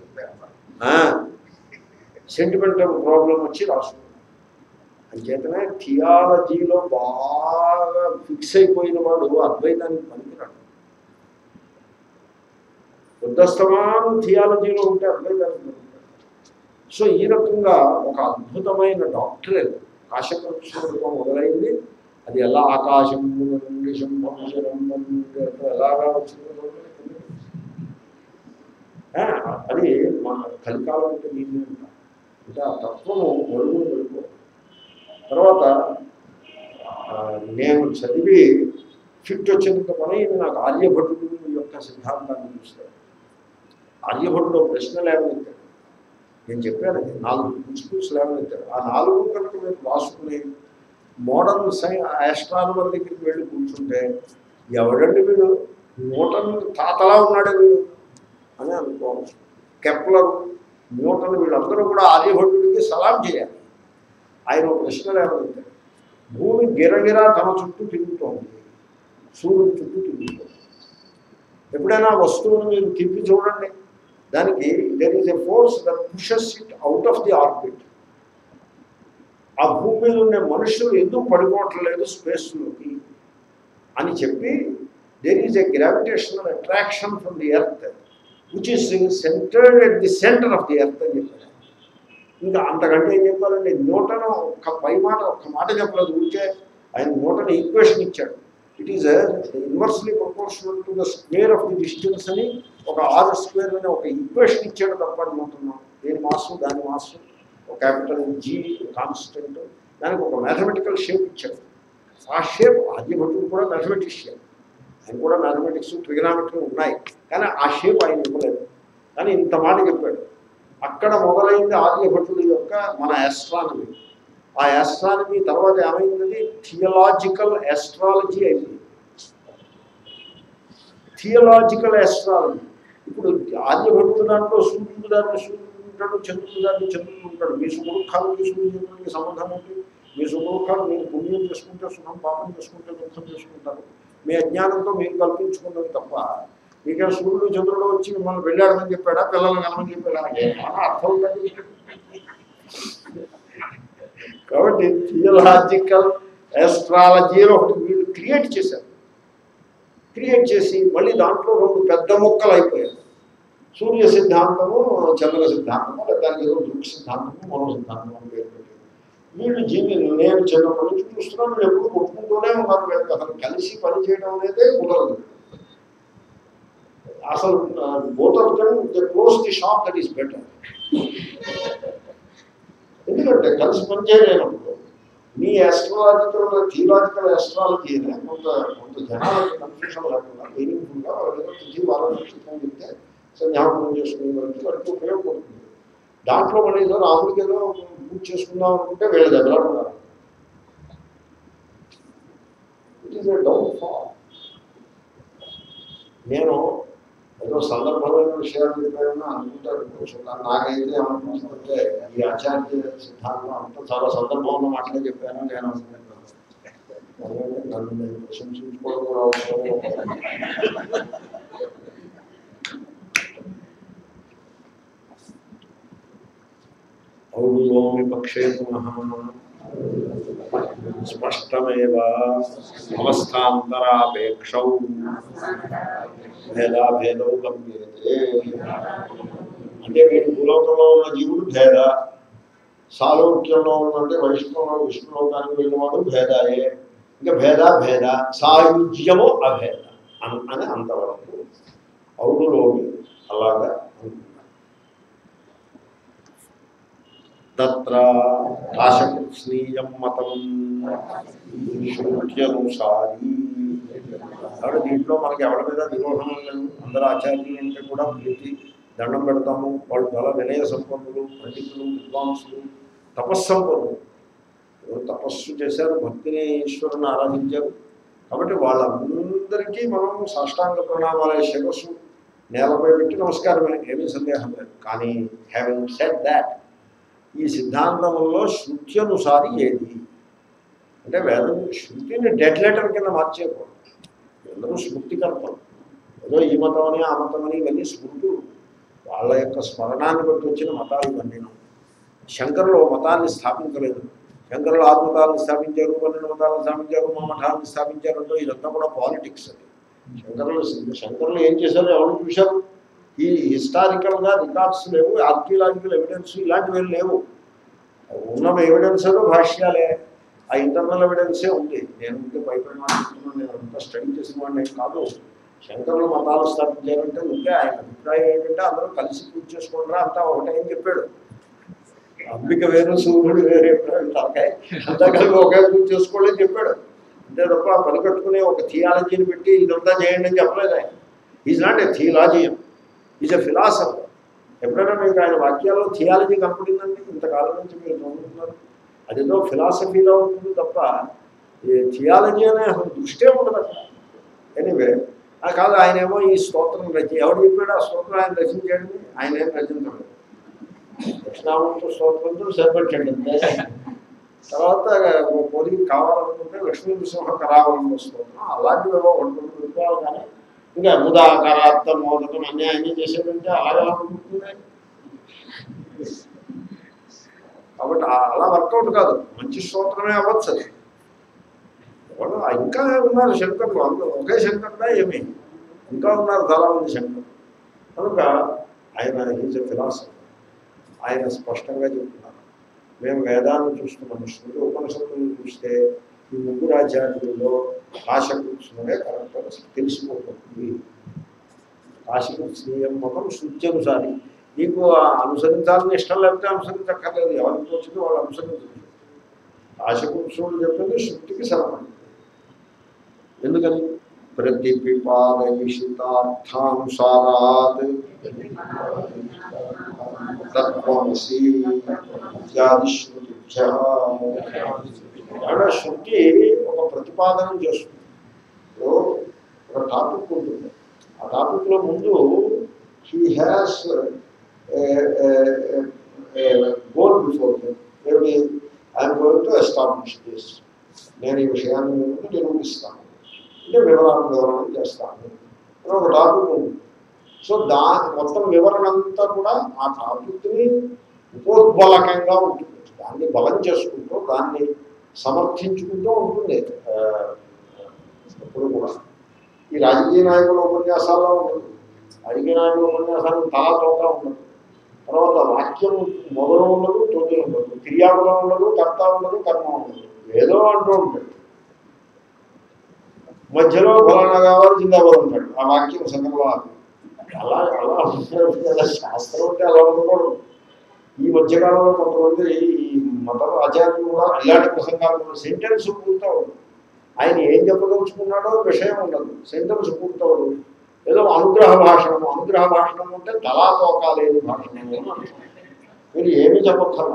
సెంటిమెంటల్ ప్రాబ్లం వచ్చి రాసుకున్నారు అంచేతనే థియాలజీలో బాగా ఫిక్స్ అయిపోయిన వాడు అద్వైతానికి పనికిరాడు బుద్ధస్తమానం థియాలజీలో ఉంటే అద్వైతానికి పనికిరాడు సో ఈ రకంగా ఒక అద్భుతమైన డాక్టరేట్ కాశకృష్ణుడితో మొదలైంది అది ఎలా ఆకాశం నుండి శంభంశరం ఎలాగా వచ్చిందో చూడండి. ఆ, అది మన కలికాలం అంటే దీన్ని అంటారు. అంటే ఆ తత్వము ఒడుగును వెళ్ళిపో తర్వాత ఆ, నేను చదివి ఫిట్ వచ్చినంత పని ఇది నాకు ఆర్యభటుడు యొక్క సిద్ధాంతాన్ని చూస్తాను ఆర్యభటుడు ఒక ప్రశ్న లేవనెత్తాడు నేను చెప్పాను అది నాలుగు ప్రిన్సిపల్స్ లేవనెత్తాడు ఆ నాలుగు కనుక మీరు రాసుకుని మోడర్న్ సై ఆస్ట్రానమర్ దగ్గరికి వెళ్ళి కూర్చుంటే ఎవడండి వీడు న్యూటన్ తాతలా ఉన్నాడు వీడు అని అనుకోవచ్చు కెప్లర్ న్యూటన్ వీళ్ళందరూ కూడా ఆర్యభటుడికి సలాం చేయాలి ఆయన ఒక ప్రశ్న లేవనెత్తాడు భూమి గిరగిరా తన చుట్టూ తిరుగుతోంది సూర్యుడు చుట్టూ తిరుగుతోంది ఎప్పుడైనా వస్తువును మీరు తిప్పి చూడండి దానికి there is a force that pushes it out of the orbit ఆ భూమి మీద ఉండే మనుషులు ఎందుకు పడిపోవట్లేదు స్పేస్లోకి అని చెప్పి there is a gravitational attraction from the earth which is centred at the centre of the earth అని చెప్పారు ఇంకా అంతకంటే ఏం చెప్పాలండి న్యూటన్ ఒక్క పై మాట ఒక్క మాట చెప్పలేదు ఊరికే ఆయన న్యూటన్ ఈక్వేషన్ ఇచ్చాడు it is inversely proportional to the square of the distance అని ఒక ఆర్ స్క్వేర్ అని ఒక ఈక్వేషన్ ఇచ్చాడు తప్ప అనుకుంటున్నాం దేని మాసు దాని మాసు ఒక క్యాపిటల్ జీ కాన్స్టెంట్ దానికి ఒక మ్యాథమెటికల్ షేప్ ఇచ్చాడు ఆ షేప్ ఆర్యభట్టుడు కూడా మ్యాథమెటిషియన్ ఆయన కూడా మ్యాథమెటిక్స్ ట్రిగనామెట్రీ ఉన్నాయి కానీ ఆ షేప్ ఆయన ఇవ్వలేదు కానీ ఇంత మాట చెప్పాడు అక్కడ మొదలైంది ఆర్యభట్టుడి యొక్క మన ఆస్ట్రానమీ ఆ ఆస్ట్రానమీ తర్వాత ఏమైంది థియలాజికల్ ఆస్ట్రాలజీ అయింది థియలాజికల్ ఆస్ట్రాలజీ ఇప్పుడు ఆర్యభట్టుడు దాంట్లో సూర్యుడు దాన్ని సూర్యుడు ఉంటాడు చంద్రుడు దాన్ని చంద్రుడు ఉంటాడు మీ సుముఖాలకి సూర్యుడికి సంబంధం ఏంటి మీ సుముఖాలు మీరు పుణ్యం చేసుకుంటే సుఖం పాపం చేసుకుంటే దుఃఖం చేసుకుంటారు మీ అజ్ఞానంతో మీరు కల్పించుకున్నది తప్ప మీకే సూర్యుడు చంద్రుడు వచ్చి మిమ్మల్ని వెళ్ళాడమని చెప్పాడా పిల్లల్ని కలమని చెప్పాడా ఏమన్నా అర్థం ఉందండి కాబట్టి థియలాజికల్ ఆస్ట్రాలజీలో ఒకటి వీళ్ళు క్రియేట్ చేశారు క్రియేట్ చేసి మళ్ళీ దాంట్లో రెండు పెద్ద ముక్కలు అయిపోయారు సూర్య సిద్ధాంతము చంద్ర సిద్ధాంతము లేదా దానికి ఏదో దృక్ సిద్ధాంతము మరో సిద్ధాంతం అని పేరు పెట్టారు వీళ్ళు జీవి నేను చిన్నప్పటి నుంచి చూస్తున్నాను వీళ్ళు ఎప్పుడు కొట్టుకుంటూనే ఉన్నారు వీళ్ళకి అసలు కలిసి పని చేయడం అనేది కుదరదు అసలు both of them the close the shop that is better ఎందుకంటే కలిసి పని చేయలేనప్పుడు మీ ఆస్ట్రాలజికల్ థియలాజికల్ ఆస్ట్రాలజీ కొంత కొంత జనాలకి కన్ఫ్యూషన్ లేకుండా మీనింగ్ఫుల్గా వాళ్ళ ఏదో తిరిగి వాళ్ళ నక్షత్రం చెప్తే సంధ్యాపనం చేసుకునే వరకు వారికి ఉపయోగపడుతుంది దాంట్లో మళ్ళీ ఏదో రాముడికి ఏదో పూజ చేసుకుందాం అనుకుంటే వీళ్ళ దగ్గర ఉన్నారు ఇట్ ఈస్ డౌన్ ఫాల్ నేను ఏదో సందర్భమైన విషయాలు చెప్పారని అనుకుంటారు కొంచెం కానీ నాకైతే ఏమనిపిస్తుంటే ఈ ఆచార్య సిద్ధాంతం అంతా చాలా సందర్భం ఉన్న మాటలే చెప్పాను నేను అనుకుంటున్నాను ఎందుకంటే నన్ను నేను ప్రశంసించుకోవడం కూడా అవసరం ఔర్యోమి పక్షే పునః స్పష్టమేవ అవస్థాంతరాపేక్షౌ భేదాభేదౌ గమ్యతే అంటే వీడు భూలోకంలో ఉన్న జీవుడు భేద సాలోక్యంలో ఉన్నంటే వైష్ణవ విష్ణులోకానికి వెళ్ళినవాడు భేదాయే ఇంకా భేద భేద సాయుజ్యము అభేద అని అని అంతవరకు ఔడులోని అలాగా అనుకున్నాడు తత్ర కాశకృష్ణీయం మతం శృత్యనుసారి కాబట్టి దీంట్లో మనకి ఎవరి మీద విరోధం లేదు అందరు ఆచార్యులు అంటే కూడా ప్రీతి దండం పెడతాము వాళ్ళు చాలా వినయ సంపన్నులు పండితులు విద్వాంసులు తపస్సంపన్నులు ఎవరు తపస్సు చేశారు భక్తిని ఈశ్వరుని ఆరాధించారు కాబట్టి వాళ్ళందరికీ మనం సాష్టాంగ ప్రణామాల శిరస్సు నేలపై పెట్టి నమస్కారమే ఏమీ సందేహం లేదు కానీ హ్యావింగ్ సెడ్ దాట్ ఈ సిద్ధాంతంలో శృతి అనుసారి ఏది అంటే వేదం శృతిని డెడ్ లెటర్ కింద మార్చేయకూడదు అందరూ స్మృతికర్తలు ఏదో ఈ మతం అని ఆ మతం అని ఇవన్నీ స్మృతులు వాళ్ళ యొక్క స్మరణాన్ని బట్టి వచ్చిన మతాలు ఇవన్నీ శంకరులు ఓ మతాన్ని స్థాపించలేదు శంకరులు ఆరు మతాలను స్థాపించారు పన్నెండు మతాలను స్థాపించారు మా మఠాలను స్థాపించారు అంటే ఇదంతా కూడా పాలిటిక్స్ అది శంకరులు శంకరులు ఏం చేశారు ఎవరు చూశారు ఈ హిస్టారికల్గా రికార్డ్స్ లేవు ఆర్కియలాజికల్ ఎవిడెన్స్ ఇలాంటివి ఏం లేవు ఉన్న ఎవిడెన్స్ ఏదో భాష్యాలే ఆ ఇంటర్నల్ ఎవిడెన్సే ఉంది నేను ఉంటే భయపడి మాట్లాడుతున్నాను నేను అంతా స్టడీ చేసిన వాడిని ఏం కాదు శంకరులు మతాలు స్థాపించారంటే ఉంటే ఆయన అభిప్రాయం ఏంటంటే అందరూ కలిసి పూజ చేసుకుంటారా అంతా ఒకటే అని చెప్పాడు అంబిక వేరు సూర్యుడు వేరే తలకాయ అంతా కలిపి ఒకే పూజ చేసుకోవాలని చెప్పాడు అంతే తప్ప పని కట్టుకుని ఒక థియాలజీని పెట్టి ఇదంతా చేయండి అని చెప్పలేదు ఆయన is not a theologian is a philosopher ఎప్పుడైనా మీకు ఆయన వాక్యాల్లో థియాలజీ కనపడిందండి ఇంతకాలం నుంచి మీరు చదువుతున్నారు అదేదో ఫిలాసఫీలో ఉంటుంది తప్ప ఈ థియాలజీ అనే అసలు దృష్టే ఉండదు అక్కడ ఎనీవే కాదు ఆయన ఏమో ఈ స్తోత్రం రచి ఎవడు చెప్పాడు ఆ స్తోత్రం ఆయన రచించాడని ఆయన ఏం రచించలేదు దక్షిణామూర్తి స్తోత్రంతో సరిపెట్టండి అంతే తర్వాత కోరిక కావాలనుకుంటే లక్ష్మీ నృసింహ కరావలంబ స్తోత్రం అలాంటివి ఏవో ఉంటుంది విద్వాలు కానీ ఇంకా ముదాకరాత్త మోదకం అన్నీ అన్నీ చేసేదంటే అలా ఎలా ఉంటుంది కాబట్టి ఆ- అలా వర్కౌట్ కాదు మంచి స్తోత్రమే అవ్వచ్చు అది ఎవరు ఇంకా ఉన్నారు శంకర్లు అందరూ ఒకే శంకరుడా ఏమి ఇంకా ఉన్నారు చాలా మంది శంకర్లు కనుక ఆయన ఈజ్ ఎ ఫిలాసఫర్ ఆయన స్పష్టంగా చెప్తున్నారు మేము వేదాన్ని చూస్తున్నాము శృతి ఉపనిషత్తులను చూస్తే ఈ ముగ్గురు ఆచార్యుల్లో కాశకృష్ణుడే కరెక్ట్ అసలు తెలిసిపోతుంది కాశకృష్ణీయం మతం శృతి అనుసారి నీకు ఆ అనుసరించాలని ఇష్టం లేకపోతే అనుసరించక్కర్లేదు ఎవరికి వచ్చిందో వాళ్ళు అనుసరించచ్చు కాశకృష్ణుడు చెప్పింది శృతికి సరపడి ఎందుకని ప్రతిపిపాదయిషితార్థానుసారాత్ తత్వమసి ఇత్యాది శృతిభ్య ఏమంటే శృతి ఒక ప్రతిపాదన చేస్తుంది ఇప్పుడు ఒక టాపిక్ ఉంటుంది ఆ టాపిక్లో ముందు he has goal before maybe I'm going to establish this నేను ఈ విషయాన్ని ముందు నిరూపిస్తాను అంటే వివరాలు వివరణ చేస్తాను అని ఒక టాపిక్ ఉంది సో దా మొత్తం వివరణ అంతా కూడా ఆ టాపిక్ని ఉపోద్బలకంగా ఉంటుంది దాన్ని బలం చేసుకుంటూ దాన్ని సమర్థించుకుంటూ ఉంటుంది ఆ, ఎప్పుడు కూడా ఈ రాజకీయ నాయకుల ఉపన్యాసాల్లో ఉండదు రాజకీయ నాయకుల ఉపన్యాసాలు తలా తోక ఉండదు తర్వాత వాక్యం మొదలు ఉండదు తొమ్మిది ఉండదు క్రియాపదం ఉండదు కర్త ఉండదు కర్మ ఉండదు ఏదో అంటూ ఉంటాడు మధ్యలో ఫలానా కావాలి జిందాబాద్ ఉంటాడు ఆ వాక్యం సందర్భంలో అలా అలా ఉంటాడు కదా శాస్త్రం అంటే అలా ఉండకూడదు ఈ మధ్యకాలంలో కొంతమంది ఈ మత ఆచార్యులు కూడా ఇలాంటి ప్రసంగాలు సెంటెన్స్ పూర్తవదు ఆయన ఏం చెప్పదలుచుకున్నాడో విషయం ఉండదు సెంటెన్స్ పూర్తవదు ఏదో అనుగ్రహ భాషణము అనుగ్రహ భాషణం అంటే తలా తోకా లేని భాషణము అని అర్థం. మీరు ఏమీ చెప్పక్కర్లా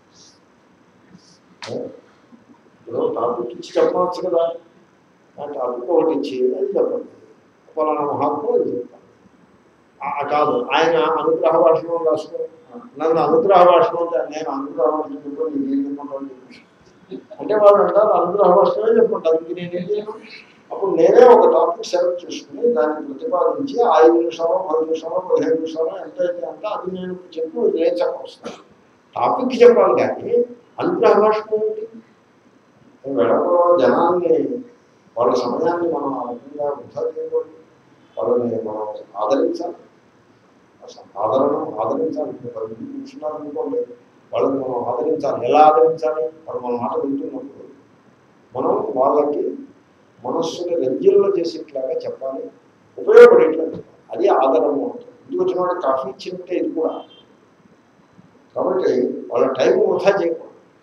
ఇప్పుడు టాపిక్ ఇచ్చి చెప్పవచ్చు కదా ఆ టాపిక్ ఒకటి ఇచ్చి అది చెప్పండి ఫలానా మహాత్ములు అది చెప్తాను ఆ- కాదు ఆయన అనుగ్రహ భాషణం రాసుకో నన్ను అనుగ్రహ భాషణం అంటే నేను అనుగ్రహ భాషణం చెప్పి నీకు ఏం చెప్పమంటావు చెప్పు. అంటే వాళ్ళు అంటారు అనుగ్రహ భాషణమే చెప్పంటారు ఇంక నేనేం చేయను అప్పుడు నేనే ఒక టాపిక్ సెలెక్ట్ చేసుకుని దాన్ని ప్రతిపాదించి ఐదు నిమిషాలు పది నిమిషాలు పదిహేను నిమిషాలు ఎంత అయితే అంత అది నేను చెప్పి నేను చెప్పవస్తాను టాపిక్ చెప్పాలి కానీ అనుగ్రహ భాషణం ఏంటి వెళ్ళకుండా జనాన్ని వాళ్ళ సమయాన్ని మనం ఆ రకంగా వృధా చేయకూడదు వాళ్ళని మనం ఆదరించాలి అసలు ఆదరణ ఆదరించాలి ఇప్పుడు పది మంది కూర్చున్నారు అనుకోండి వాళ్ళని మనం ఆదరించాలి ఎలా ఆదరించాలి వాళ్ళు మన మాట వింటున్నప్పుడు మనం వాళ్ళకి మనస్సుని రజ్జల్లో చేసేట్లాగా చెప్పాలి ఉపయోగపడేట్లాగా చెప్పాలి. అది ఆదరణ ఉంటుంది ఇంటికి వచ్చిన వాడు కాఫీ ఇచ్చింటే ఇది కూడా కాబట్టి వాళ్ళ టైం వృధా చేయకూడదు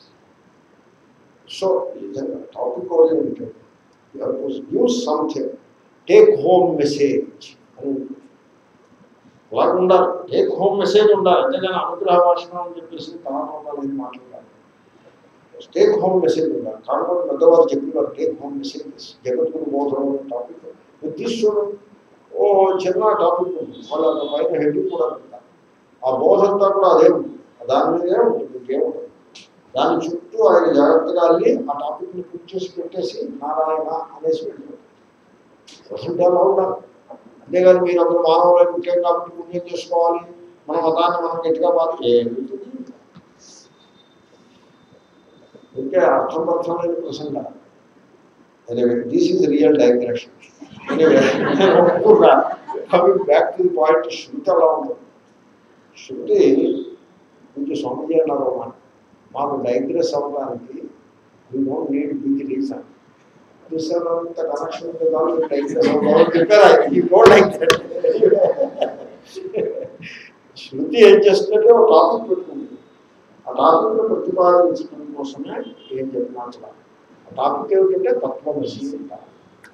so topic oriented give something take home message అని ఉంటుంది. అలా ఉండాలి టేక్ హోమ్ మెసేజ్ ఉండాలి అంతేగాని అనుగ్రహ భాషణం అని చెప్పేసి తనాలని మాట్లాడాలి టేక్ హోమ్ మెసేజ్ ఉండాలి కాకపోతే పెద్దవారు చెప్పేవారు టేక్ హోమ్ మెసేజెస్ జగద్గురు బోధన టాపిక్ మీరు తీసుకోవడం ఓ చిన్న టాపిక్ ఉంది వాళ్ళు అంత పైన హెడ్ కూడా పెడతారు ఆ బోధ అంతా కూడా అదే ఉంటుంది దాని మీదే ఉంటుంది ఇంకేముంటుంది దాని చుట్టూ ఆయన జాగ్రత్తగా వెళ్ళి ఆ టాపిక్ని పూర్తి చేసి పెట్టేసి నారాయణ అనేసి వెళ్ళిపోతారు ప్రస్తుతం ఎలా ఉండాలి అంతేగాని మీరు అందరూ మానవులై పుట్టారు కాబట్టి పుణ్యం చేసుకోవాలి మన మతాన్ని మనం గట్టిగా బాధ ఏమిటి ఇంకే అర్థం అర్థం లేని ప్రసంగ anyway this is real digression anyway నేను ఒప్పుకున్నా coming back to the point శృతి అలా ఉంటుంది శృతి కొంచెం స్వామిజీ అన్నారు మాట మాకు డైగ్రెస్ అవ్వడానికి we don't need big reason చూసానంత కనెక్షన్ ఉంది కాబట్టి డైగ్రెస్ అవ్వాలి చెప్పారు ఆయన ఈ డోంట్ లైక్ దట్ శృతి ఏం చేస్తుందంటే ఒక టాపిక్ పెట్టుకుంది ఆ టాపిక్ ప్రతిపాదించడం కోసమే ఏం చెప్పినా అసలు ఆ టాపిక్ ఏమిటంటే తత్వమసి అంటారు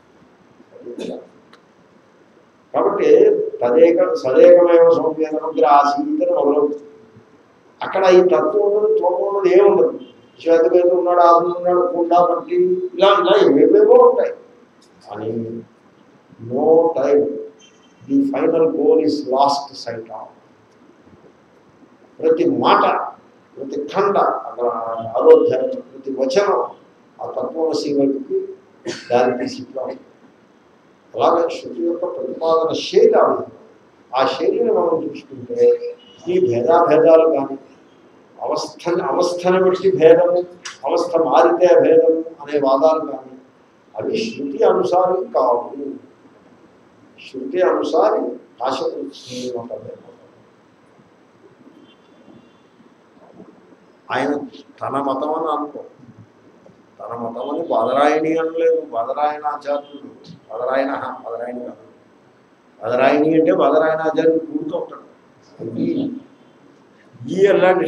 కాబట్టి తదేక సదేకమైన సౌమ్యముద్ర ఆసీతని మొదలవుతుంది అక్కడ ఈ తత్వం ఉండదు త్వం ఉండదు ఏముండదు శ్వేతవేద ఉన్నాడు ఆత్మ ఉన్నాడు కుండ మట్టి ఇలా ఇలా ఏవేవో ఉంటాయి కానీ no time the final goal is lost sight of ప్రతి మాట ప్రతి ఖండ అక్కడ ఆరోధ్యాయం ప్రతి వచనం ఆ తత్వమసి వైపుకి దారి తీసిట్లా ఉంటుంది అలాగే శృతి యొక్క ప్రతిపాదన శైలి ఆ విధంగా. ఆ శైలిని మనం చూసుకుంటే ఈ భేదాభేదాలు కానీ అవస్థని అవస్థని బట్టి భేదము అవస్థ మారితే భేదము అనే వాదాలు కానీ అవి శృతి అనుసారి కావు శృతి అనుసారి ఆశపడుతుంది ఆయన తన మతం అని అనుకో తన మతం అని బదరాయణి అనలేదు బదరాయణ ఆచార్యుడు బదరాయణ బదరాయణి కాదు బదరాయణి అంటే బదరాయణ ఆచార్యుడు కూడుతూ ఉంటాడు ఈ- ఈ అలాంటి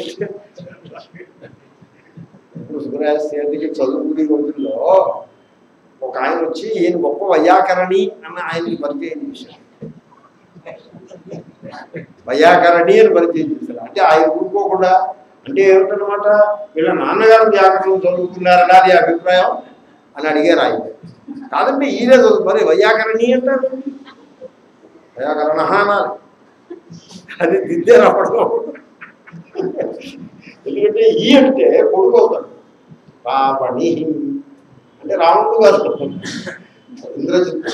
ఇప్పుడు సుబ్రహ్మణ్యకి చదువుకునే రోజుల్లో ఒక ఆయన వచ్చి ఈయన గొప్ప వైయాకరణి అన్న ఆయనకి పరిచయం చేశారు వైయాకరణి అని పరిచయం చేశారు అంటే ఆయన ఊరుకోకుండా అంటే ఏమిటనమాట వీళ్ళ నాన్నగారు వ్యాకరణం చదువుకున్నారని అది అభిప్రాయం అని అడిగారు ఆయన కాదండి ఈయనే చదువు మరి వైయాకరణి అంటారు వైయాకరణ అనాలి అది దిద్దే రావడం ఎందుకంటే ఈ అంటే కొడుకు అవుతాడు రావణి అంటే రావణుడు గారు ఇంద్రజిత్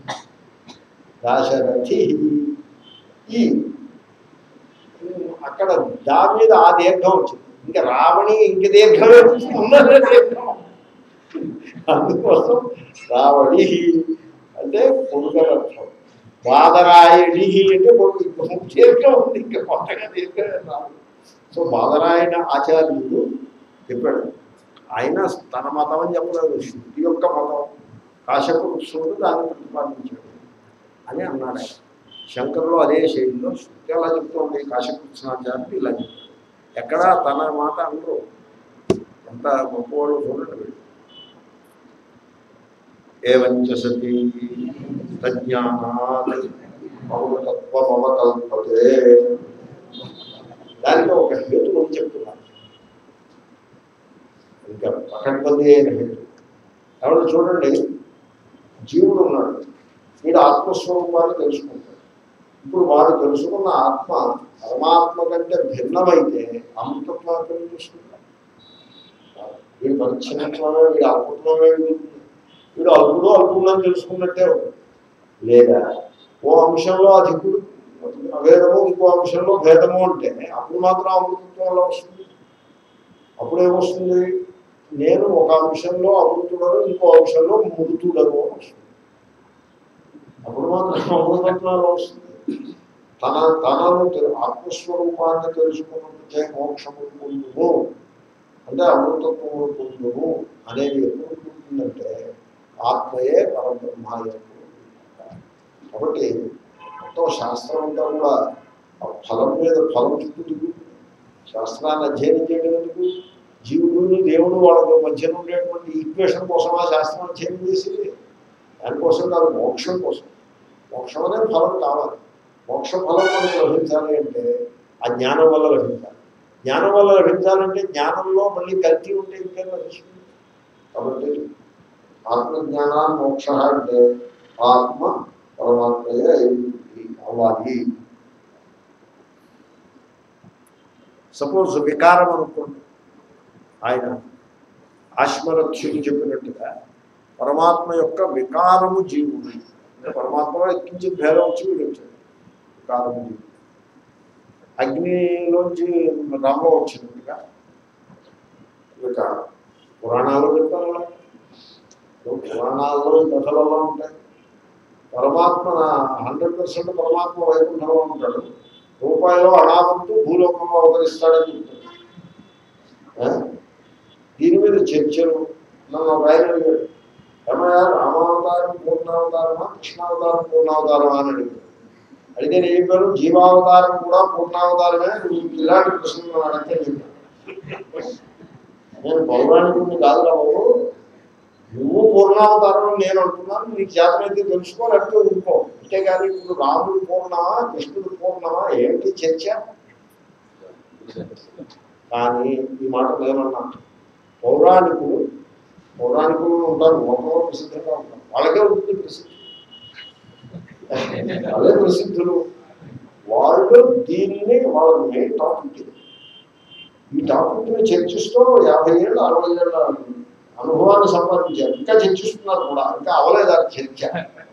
దాశరథి ఈ అక్కడ దా మీద ఆ దీర్ఘం వచ్చింది ఇంకా రావణి ఇంక దీర్ఘమే ఉన్నదే దీర్ఘం అందుకోసం రావణి అంటే కొడుకు అర్థం బాదరాయణి అంటే కొడుకు ఇంకొక దీర్ఘం ఉంది ఇంకా కొత్తగా దీర్ఘమే రాదు సో బాదరాయణ ఆచార్యుడు చెప్పాడు ఆయన తన మతం అని చెప్పలేదు శృతి యొక్క మతం కాశ్యప కృష్ణుడు దాన్ని ప్రతిపాదించాడు అని అన్నాడు ఆయన శంకరులు అదే శైలిలో శృతి అలా చెప్తుంది కాశ్యకృష్ణాచార్యుడు ఇలా చెప్తాడు ఎక్కడా తన మాట అందరూ ఎంత గొప్పవాళ్ళు చూడండి వీళ్ళు. ఏవంచ సతీ తజ్ఞానాత్ పౌరతత్వమవకల్పతే దానికి ఒక హేతు అని చెప్తున్నారు ఇంకా పకడ్బందీ అయిన హేతు కాబట్టి చూడండి జీవుడు ఉన్నాడు వీడు ఆత్మస్వరూపాన్ని తెలుసుకుంటాడు ఇప్పుడు వాడు తెలుసుకున్న ఆత్మ పరమాత్మ కంటే భిన్నమైతే అమృతత్వాన్ని చూసుకుంటాడు వీడు పరిచ్ఛిన్నత్వమే వీడు అల్పత్వమే వీడు వీడు అల్పుడు అల్పుడు అని తెలుసుకున్నట్టే ఉంటుంది. లేదా ఓ అంశంలో అధికుడు అభేదము ఇంకో అంశంలో భేదము అంటే అప్పుడు మాత్రం అమృతత్వంలో వస్తుంది అప్పుడు ఏమొస్తుంది నేను ఒక అంశంలో అమృతుడను ఇంకో అంశంలో మృతుడను అని వస్తుంది అప్పుడు మాత్రం అమృతత్వంలో వస్తుంది తన తనను తెలు- ఆత్మస్వరూపాన్ని తెలుసుకున్నట్టే మోక్షము పొందుము అంటే అమృతత్వము పొందుము అనేది ఎప్పుడు పుట్టిందంటే ఆత్మయే పరబ్రహ్మాయకు కాబట్టి మొత్తం శాస్త్రం అంతా కూడా ఆ ఫలం మీద ఫలం చుట్టూ తిరుగుతుంది శాస్త్రాన్ని అధ్యయనం చేయడం ఎందుకు జీవుడు దేవుడు వాళ్ళ మధ్యన ఉండేటువంటి ఈక్వేషన్ కోసం ఆ శాస్త్రం అధ్యయనం చేసింది దానికోసం కాదు మోక్షం కోసం మోక్షం అనే ఫలం కావాలి మోక్ష ఫలం మనకు లభించాలి అంటే ఆ జ్ఞానం వల్ల లభించాలి జ్ఞానం వల్ల లభించాలంటే జ్ఞానంలో మళ్ళీ కల్తీ ఉంటే ఇంకేం లభిస్తుంది కాబట్టి ఆత్మజ్ఞానాన్ని మోక్ష అంటే ఆత్మ పరమాత్మయే అయి అవ్వాలి సపోజ్ వికారం అనుకోండి ఆయన ఆశ్మరథ్యుడు చెప్పినట్టుగా పరమాత్మ యొక్క వికారము జీవుడు అంటే పరమాత్మలో ఎక్కించి భేదం వచ్చి వీడు వచ్చాడు వికారము జీవుడు అగ్నిలోంచి రమ్మ వచ్చినట్టుగా వికారం పురాణాలు చెప్తారు అలా. పురాణాల్లో ఈ కథలలో ఉంటాయి పరమాత్మ హండ్రెడ్ పర్సెంట్ పరమాత్మ వైకుంఠంలో ఉంటాడు రూపాయలో అనామంతు భూలోకంలో అవతరిస్తాడని చెప్తాడు ఆ? దీని మీద చర్చలు నన్ను ఒక ఆయన అడిగాడు ఏమయ్యా రామావతారం పూర్ణావతారమా కృష్ణావతారం పూర్ణావతారమా అని అడిగాడు అడిగితే నేను చెప్పాను జీవావతారం కూడా పూర్ణావతారమే నువ్వు ఇలాంటి ప్రశ్నలు అడిగితే చెప్పాను నేను పౌరాణికుడిని కాదురా బాబు నువ్వు పూర్ణావతారం అని నేను అంటున్నాను నీకు చేతనైతే తెలుసుకోవాలంటే ఊరుకో అంతేగాని ఇప్పుడు రాముడు పూర్ణమా కృష్ణుడు పూర్ణమా ఏమిటి చర్చ కానీ ఈ మాట నేనన్నా పౌరాణికులు పౌరాణికులు ఉంటారు లోకంలో ప్రసిద్ధంగా ఉంటారు వాళ్ళకే ఉంటుంది ప్రసిద్ధి వాళ్ళే ప్రసిద్ధులు వాళ్ళు దీన్ని వాళ్ళ మెయిన్ టాపిక్ ఇది ఈ టాపిక్ని చర్చిస్తూ యాభై ఏళ్ళు అరవై ఏళ్ళ అనుభవాన్ని సంపాదించారు ఇంకా చర్చిస్తున్నారు కూడా ఇంకా అవలేదు ఆ చర్చ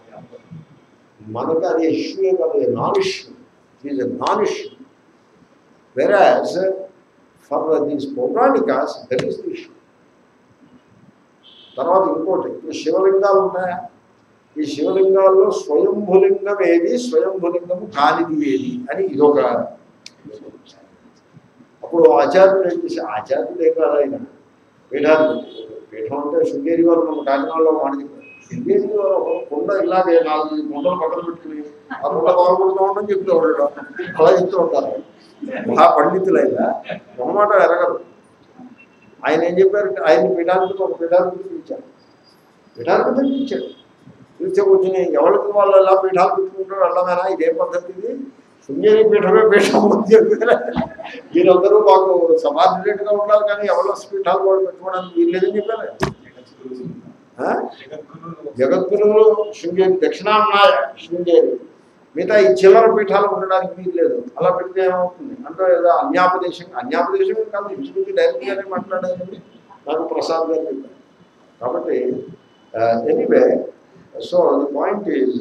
మనకు అది ఇష్యూ కాదు non issue is non issue versus for these పౌరాణికాస్ దట్ ఈస్ ది ఇష్యూ తర్వాత ఇంకోటి ఇప్పుడు శివలింగాలు ఉన్నాయా ఈ శివలింగాల్లో స్వయంభులింగం ఏది స్వయంభులింగము కానిది ఏది అని ఇదొక అప్పుడు ఆచార్యుడు ఏం చేసి ఆచార్యుడు ఏం కాదు ఆయన పీఠాధిపతి పీఠం అంటే శృంగేరి వారు మన కాకినాడలో మాట చెప్పారు శృంగేరి వారు ఒక కుండ ఇలాగే నాలుగు కుండలు పక్కన పెట్టుకుని ఆ కుండ బాగుపడుతూ ఉండని చెప్తూ ఉంటాడు అలా చెప్తూ ఉంటారు మహా పండితులైనా మొహమాట ఎరగరు ఆయన ఏం చెప్పారు ఆయన పీఠాధిపతి ఒక పీఠాధిపతి పిలిచారు పీఠాధిపతి పిలిచాడు పిలిచే కూర్చుని ఎవరికి వాళ్ళు ఎలా పీఠాలు పెట్టుకుంటారు వెళ్ళమేనా ఇదే పద్ధతి ఇది శృంగేరి పీఠమే పీఠం అని చెప్పారు మీరందరూ మాకు సబార్డినేట్గా ఉండాలి కానీ ఎవరి పీఠాలు వాళ్ళు పెట్టుకోవడానికి వీల్లేదని చెప్పారు ఆ? జగద్గురువులు శృంగేరి దక్షిణామ్నాయ శృంగేరి మిగతా ఈ చిల్లర పీఠాలు ఉండడానికి వీల్లేదు అలా పెడితే ఏమవుతుంది అంటే ఏదో అన్యాపదేశం అన్యాపదేశం కాదు ఇంచుమించు డైరెక్ట్గానే మాట్లాడాలండి నాకు ప్రసాద్ గారు చెప్పారు కాబట్టి anyway so the point is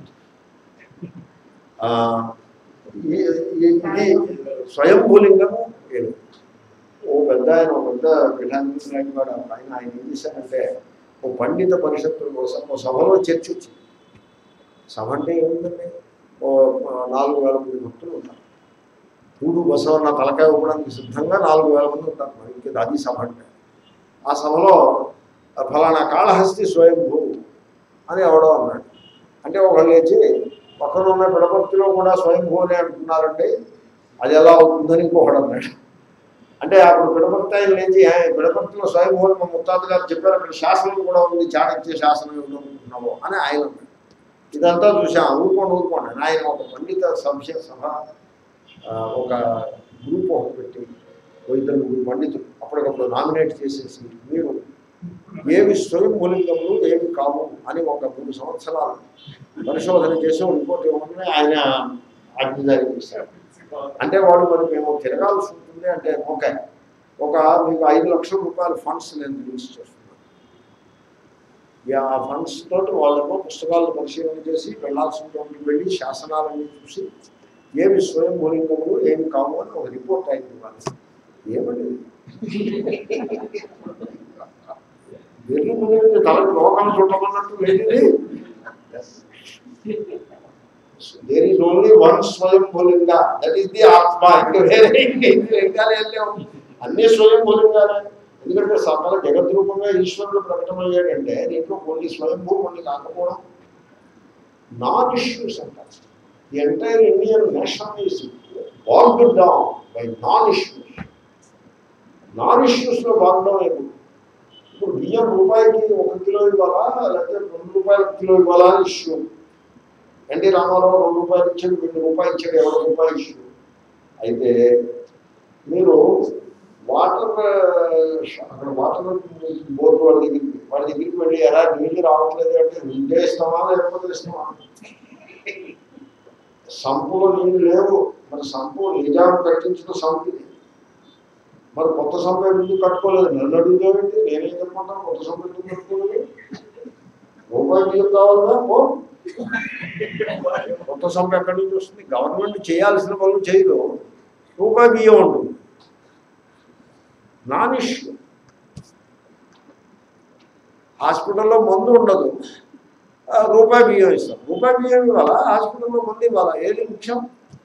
ఇది స్వయంభూలింగము ఏడు ఓ పెద్ద ఆయన ఒక పెద్ద పీఠానికి నాయకుడు ఆయన ఆయన ఏం చేశారంటే ఓ పండిత పరిషత్తుల కోసం ఓ సభలో చర్చ వచ్చింది సభ అంటే ఏముందండి ఓ ఆ, నాలుగు వేల మంది భక్తులు ఉంటారు చూడు బసవన్న తలకాయ ఇవ్వడానికి సిద్ధంగా నాలుగు వేల మంది ఉంటారు మరి ఇంకేది అది సభ అంటే ఆ సభలో ఆ ఫలానా కాళహస్తి స్వయంభూ అని ఎవడో అన్నాడు అంటే ఒకళ్ళు లేచి పక్కన ఉన్న పిడపర్తిలో కూడా స్వయంభూ అని అంటున్నారండి అది ఎలా అవుతుందని ఇంకొకడు అన్నాడు అంటే అప్పుడు పిడపర్తి ఆయన లేచి "ఏ, పిడపర్తిలో స్వయంభూ అని మా ముత్తాత గారు చెప్పారు అక్కడ శాసనం కూడా ఉంది చాణక్య శాసనం ఏమనుకుంటున్నావు అని ఆయన అన్నాడు ఇదంతా చూసాం ఊరుకోండి ఊరుకోండి అని ఆయన ఒక పండిత సభ్య సభ ఆ, ఒక గ్రూప్ ఒకటి పెట్టి ఓ ఇద్దరు ముగ్గురు పండితులు అప్పటికప్పుడు నామినేట్ చేసేసి మీరు ఏవి స్వయం మూలికములు ఏవి కావు అని ఒక మూడు సంవత్సరాలు పరిశోధన చేసి ఒక రిపోర్ట్ ఇవ్వమని ఆయన ఆజ్ఞ జారీ చేశారు అంటే వాళ్ళు మరి మేము తిరగాల్సి ఉంటుంది అంటే ఓకే ఒక మీకు ఐదు లక్షల రూపాయల ఫండ్స్ నేను రిలీజ్ చేస్తున్నాను ఇక ఆ ఫండ్స్ తోటి వాళ్ళేమో పుస్తకాలను పరిశీలన చేసి వెళ్ళాల్సినటువంటి వెళ్ళి శాసనాలన్నీ చూసి ఏవి స్వయం మూలికములు ఏమి కావు అని ఒక రిపోర్ట్ అయింది ఇవ్వాలి ఏమండి వెర్రి మునిగి తలకు రోగం చుట్టమన్నట్టు లేదు దేర్ ఈజ్ ఓన్లీ వన్ స్వయం మూలింగా దట్ ఈస్ ది ఆత్మ ఇంకా వేరే ఇంకేంటి లింగాలు ఏం లేవు అన్ని స్వయం మూలింగానే ఎందుకంటే సకల జగత్ రూపంగా ఈశ్వరుడు ప్రకటమయ్యాడంటే దీంట్లో కొన్ని స్వయంభూ కొన్ని కాకపోవడం నాన్ ఇష్యూస్ అంటారు the entire Indian nation is bogged down by non issues non ఇష్యూస్లో బాగుండడం లేదు ఇప్పుడు బియ్యం రూపాయికి ఒక కిలో ఇవ్వాలా లేకపోతే రెండు రూపాయల కిలో ఇవ్వాలా అని ఇష్యూ ఎన్టీ రామారావు రెండు రూపాయలు ఇచ్చాడు రెండు రూపాయలు ఇచ్చాడు ఎవరు రూపాయలు ఇష్యూ అయితే మీరు వాటర్ అక్కడ వాటర్ బోర్డు వాడి దగ్గరికి వాడి దగ్గరికి వెళ్ళి ఎలా నీళ్ళు రావట్లేదు అంటే నీళ్ళే ఇస్తామా లేకపోతే ఇస్తామా సంపులో నీళ్ళు లేవు మరి సంపు నిజాం కట్టించిన సంపు ఇది మరి కొత్త సంప ఎందుకు కట్టుకోలేదు నన్ను అడుగుతావేంటి నేనేం చెప్పమంటాను కొత్త సంప ఎందుకు కట్టుకోలేదు రూపాయి బియ్యం కావాలన్నా పో కొత్త సంప ఎక్కడి నుంచి వస్తుంది గవర్నమెంట్ చేయాల్సిన పనులు చేయదు రూపాయి బియ్యం ఉంటుంది నాన్ ఇష్యూ హాస్పిటల్లో మందు ఉండదు ఆ, రూపాయి బియ్యం ఇస్తాం రూపాయి బియ్యం ఇవ్వాలా హాస్పిటల్లో మందు ఇవ్వాలా ఏది ముఖ్యం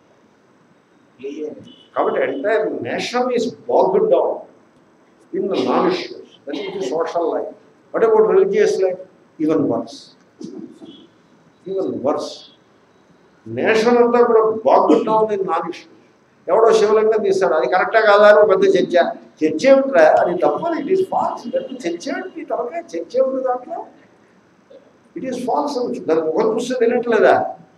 కాబట్టి entire nation is bogged down in the non issues that is social life but about religious life even worse even worse nation అంతా కూడా bogged down in non issues ఎవడో శివలింగం తీస్తాడు అది కరెక్టా కాదా అని ఒక పెద్ద చర్చ చర్చ ఏమిట్రా అది తప్పదు ఇట్ ఈస్ ఫాల్స్ చర్చ ఏమిటి తలకాయ చర్చ ఏమిటి దాంట్లో ఇట్ ఈస్ ఫాల్స్ దాని ముఖం చూస్తే తెలియట్లేదా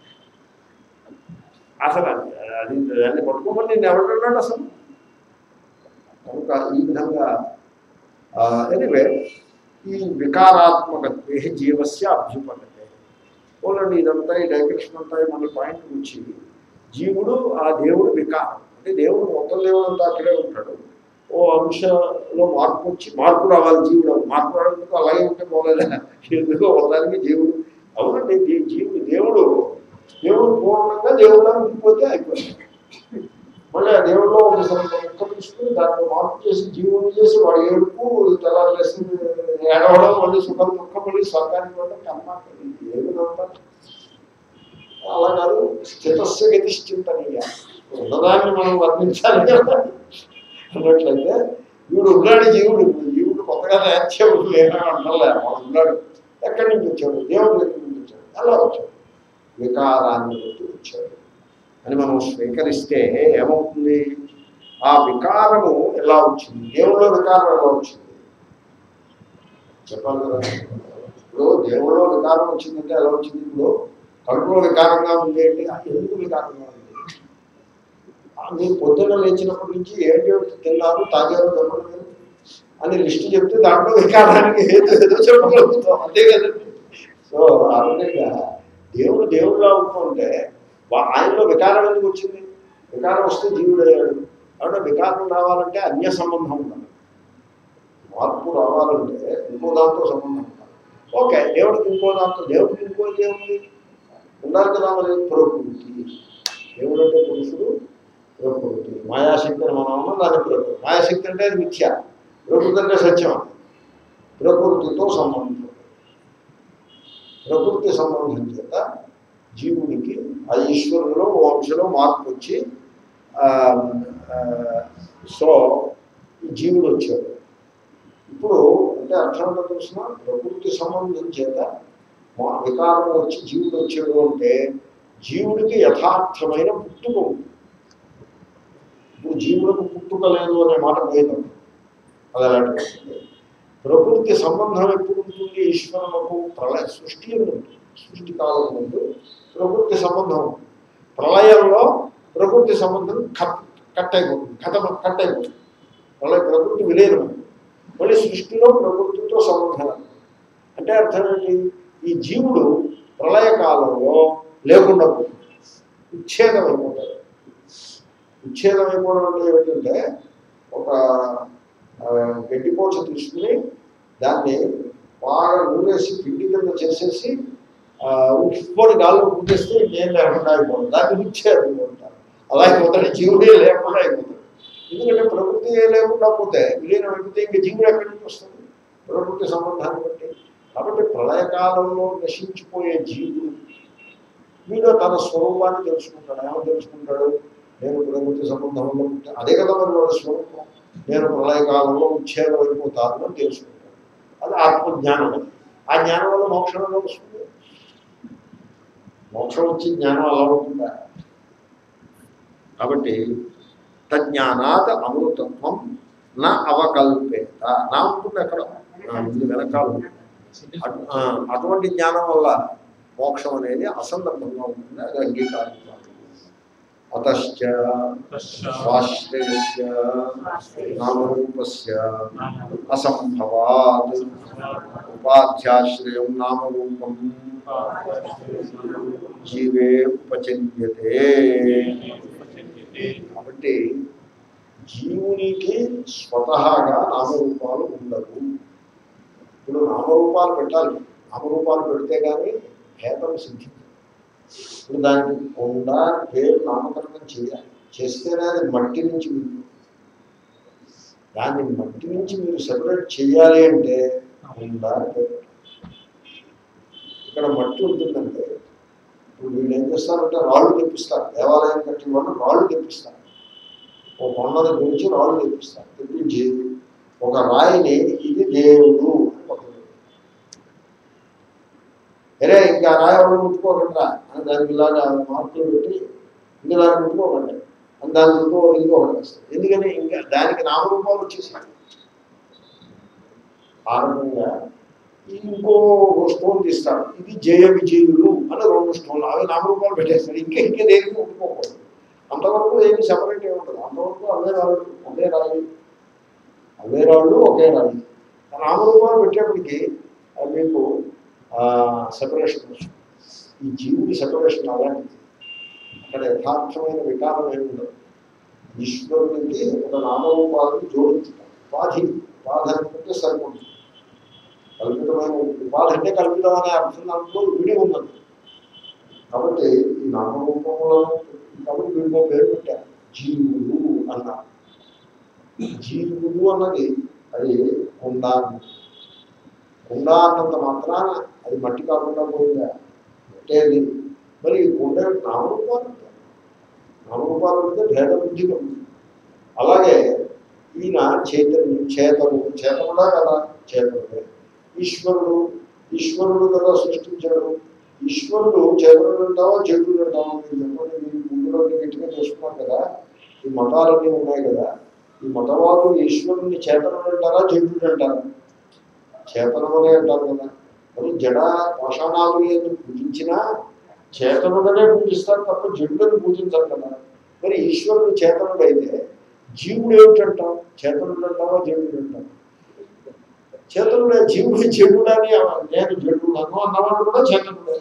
అసలు అది అది దాన్ని పట్టుకోమని నేను ఎవడన్నాడు అసలు కనుక ఈ విధంగా ఎనివే ఈ వికారాత్మకత్వే జీవస్య అభ్యుపన్నతే ఓనండి ఇదంతా ఈ డైరెక్షన్ అంతా మన పాయింట్ వచ్చి జీవుడు ఆ దేవుడు వికారం అంటే దేవుడు మొత్తం దేవుడు అంతా అక్కడే ఉంటాడు ఓ అంశంలో మార్పు వచ్చి మార్పు రావాలి జీవుడు మార్పు రావడానికి అలాగే ఉంటే పోలేదా ఎందుకో ఒకదానికి జీవుడు అవునండి దీ- జీవుడు దేవుడు దేవుడు పూర్ణంగా దేవుడు ఉండిపోతే అయిపోయింది మళ్ళీ ఆ దేవుడిలో ఒక సంత ముక్క తీసుకుని దాంట్లో మార్పు చేసి జీవుని చేసి వాడు ఏడుపు తెల్లారేసి ఏడవడం మళ్ళీ సుఖం దుఃఖం మళ్ళీ స్వర్గానికి వెళ్ళడం కర్మ ఏమిటంతా అలా కాదు స్థితస్య గతిశ్చింతనీయ ఉన్నదాన్ని మనం వర్ణించాలి కదా అన్నట్లయితే వీడు ఉన్నాడు జీవుడు ఇప్పుడు జీవుడు కొత్తగా నేర్చేవుడు లేనని అంటలే వాడు ఉన్నాడు ఎక్కడి నుంచి వచ్చాడు దేవుడు దగ్గర నుంచి వచ్చాడు ఎలా వచ్చాడు వికారాన్ని బట్టి వచ్చాడు అని మనం స్వీకరిస్తే ఏమవుతుంది ఆ వికారము ఎలా వచ్చింది దేవుళ్ళో వికారం ఎలా వచ్చింది చెప్పాలి కదా ఇప్పుడు దేవుళ్ళో వికారం వచ్చిందంటే ఎలా వచ్చింది ఇప్పుడు కడుపులో వికారంగా ఉంది అంటే అది ఎందుకు వికారంగా ఉంది ఆ, మీరు పొద్దున్న లేచినప్పటి నుంచి ఏంటి తిన్నారు తాగారు చెప్పండి మీరు అని లిస్ట్ చెప్తే దాంట్లో వికారానికి ఏదో ఏదో చెప్పగలుగుతాం అంతే కదండి సో ఆ విధంగా దేవుడు దేవుడులా ఉంటుంటే వా- ఆయనలో వికారం ఎందుకు వచ్చింది వికారం వస్తే జీవుడు అయ్యాడు కాబట్టి వికారం రావాలంటే అన్య సంబంధం ఉండాలి మార్పు రావాలంటే ఇంకో దాంతో సంబంధం ఉండాలి ఓకే దేవుడికి ఇంకో దాంతో దేవుడికి ఇంకో ఏముంది ఉండాలి కదా మరి ప్రకృతి దేవుడు అంటే పురుషుడు ప్రకృతి మాయాశక్తి అని మనం అన్నాం దాని ప్రకృతి మాయాశక్తి అంటే అది మిథ్య ప్రకృతి అంటే సత్యం ప్రకృతితో సంబంధం ప్రకృతి సంబంధం చేత జీవుడికి ఆ ఈశ్వరులో ఓ అంశలో మార్పు వచ్చి ఆ, ఆ, సో ఈ జీవుడు వచ్చాడు ఇప్పుడు అంటే అర్థం ఏంటో తెలిసిన ప్రకృతి సంబంధం చేత మా వికారం వచ్చి జీవుడు వచ్చాడు అంటే జీవుడికి యథార్థమైన పుట్టుక ఉంది ఇప్పుడు జీవులకు పుట్టుక లేదు అనే మాట పోయింది అది అలాంటి ప్రకృతి సంబంధం ఎప్పుడు ఉంటుంది ఈశ్వరులకు ప్రళయ సృష్టి ఎందు ఉంటుంది సృష్టి కాలం ముందు ప్రకృతి సంబంధం ఉంటుంది ప్రళయంలో ప్రకృతి సంబంధం కట్ కట్ అయిపోతుంది కథ కట్ అయిపోతుంది ప్రళయ ప్రకృతి విలీనం మళ్ళీ సృష్టిలో ప్రకృతితో సంబంధం అంటే అర్థం ఏంటి ఈ జీవుడు ప్రళయ కాలంలో లేకుండా పోతుంది విచ్ఛేదం అయిపోతాడు విచ్ఛేదం అయిపోవడం అంటే ఏమిటంటే ఒక ఆ, గడ్డిపోచ తీసుకుని దాన్ని బాగా నూరేసి పిండి కింద చేసేసి ఉప్పుకొని గాల్లో పుట్టేస్తే ఇంకేం లేకుండా అయిపోతుంది దాన్ని విచ్ఛేదం అంటారు అలాగే పోతాడు జీవుడే లేకుండా అయిపోతాడు ఎందుకంటే ప్రకృతి లేకుండా పోతే విలీనం అయిపోతే ఇంక జీవుడు ఎక్కడి నుంచి వస్తుంది ప్రకృతి సంబంధాన్ని బట్టి కాబట్టి ప్రళయకాలంలో నశించిపోయే జీవుడు వీడు తన స్వరూపాన్ని తెలుసుకుంటాడు ఏమో తెలుసుకుంటాడు నేను ప్రకృతి సంబంధంలో పుట్టా అదే కదా మరి వాడు స్వరూపం నేను ప్రళయకాలంలో ఉచ్ఛేదం అయిపోతాను అని తెలుసుకుంటాడు అది ఆత్మజ్ఞానం అది ఆ జ్ఞానం వల్ల మోక్షం ఎలా వస్తుంది మోక్షం వచ్చి జ్ఞానం అలా ఉంటుందా కాబట్టి తజ్ఞానాత్ అమృతత్వం నా అవకల్పేత నా ఉంటుంది ఎక్కడ ఆ, ముందు వెనకాల అటు- ఆ, అటువంటి జ్ఞానం వల్ల మోక్షం అనేది అసందర్భంగా ఉంటుంది అది అంగీకారం కాదు. అతశ్చ స్వాశ్రయస్య నామరూపస్య అసంభవాత్ ఉపాధ్యాశ్రయం నామరూపం జీవే ఉపచర్యతే కాబట్టి జీవునికి స్వతహాగా నామరూపాలు ఉండవు ఇప్పుడు నామరూపాలు పెట్టాలి నామరూపాలు పెడితే కానీ భేదం సిద్ధించదు ఇప్పుడు దానికి కొండ పేరు నామకరణం చేయాలి చేస్తేనే అది మట్టి నుంచి మీరు దాన్ని మట్టి నుంచి మీరు సెపరేట్ చేయాలి అంటే కొండ పేరు ఇక్కడ మట్టి ఉంటుందంటే ఇప్పుడు వీళ్ళు ఏం చేస్తారంటే రాళ్ళు తెప్పిస్తారు దేవాలయం కట్టిన వాళ్ళు రాళ్ళు తెప్పిస్తారు ఒక కొండను గురించి రాళ్ళు తెప్పిస్తారు తెప్పించి ఒక రాయిని ఇది దేవుడు అని పక్కన పెడతారు. అరే ఇంకా రాయి ఎవరు ముట్టుకోకుండా అని దానికి ఇలాగా మార్కులు పెట్టి ఇంకా దాన్ని ముట్టుకోకండి అని దాని చుట్టూ ఇంకొకటి వేస్తారు ఎందుకని ఇంకా దానికి నామరూపాలు వచ్చేసాయి ఆ రకంగా ఇంకో స్టోన్ తీస్తాడు ఇది జయ విజయులు అని రెండు స్టోన్లు అవి నామరూపాలు పెట్టేస్తాడు ఇంకా ఇంకా దేనికి ముట్టుకోకూడదు అంతవరకు ఏమి సెపరేట్ ఏమి ఉంటుంది అంతవరకు అవే రాళ్ళు ఒకే రాయి అవే రాళ్ళు ఒకే రాయి నామరూపాలు పెట్టేప్పటికి అది మీకు సెపరేషన్ వస్తుంది ఈ జీవుడి సెపరేషన్ అలాంటిది అక్కడ యథార్థమైన వికారం ఏమి ఉండదు ఈశ్వరునికి ఒక నామరూపాలను జోడించడం ఉపాధి ఉపాధి అనుకుంటే సరిపోతుంది కల్పితమైన ఉపాధి అంటే కల్పితం అనే అర్థం దాంట్లో విడి ఉన్నది కాబట్టి ఈ నామరూపములను కాబట్టి వీళ్ళో పేరు పెట్టారు జీవుడు అన్నారు జీవుడు అన్నది అది కుండ కుండ అన్నంత మాత్రాన అది మట్టి కాకుండా పోయిందా పెట్టేది మరి ఈ కుండ యొక్క నామరూపాలు ఉంటాయి. నామరూపాలు ఉంటే భేద బుద్ధి కలుగుతుంది అలాగే ఈయన చైతన్యం చేతనుడు చేతనుడా కదా చేతనుడే ఈశ్వరుడు ఈశ్వరుడు కదా సృష్టించాడు ఈశ్వరుడు చేతనుడు అంటావా జడుడు అంటావా మీరు చెప్పండి మీరు ముందులో గట్టిగా చేసుకున్నారు కదా ఈ మతాలన్నీ ఉన్నాయి కదా ఈ మతవాదు ఈశ్వరుని చేతనుడు అంటారా జడుడు అంటారా చేతనమనే అంటారు కదా మరి జడ పాషాణాలు ఎందుకు పూజించినా చేతనుడనే పూజిస్తారు తప్ప జడులను పూజించరు కదా మరి ఈశ్వరుడు చేతనుడు అయితే జీవుడు ఏమిటంటాం చేతనుడు అంటావా జడుడు అంటావా చేతనుడే జీవుడు చెడుడని నేను జడుడు అను అన్నవాడు కూడా చేతనుడే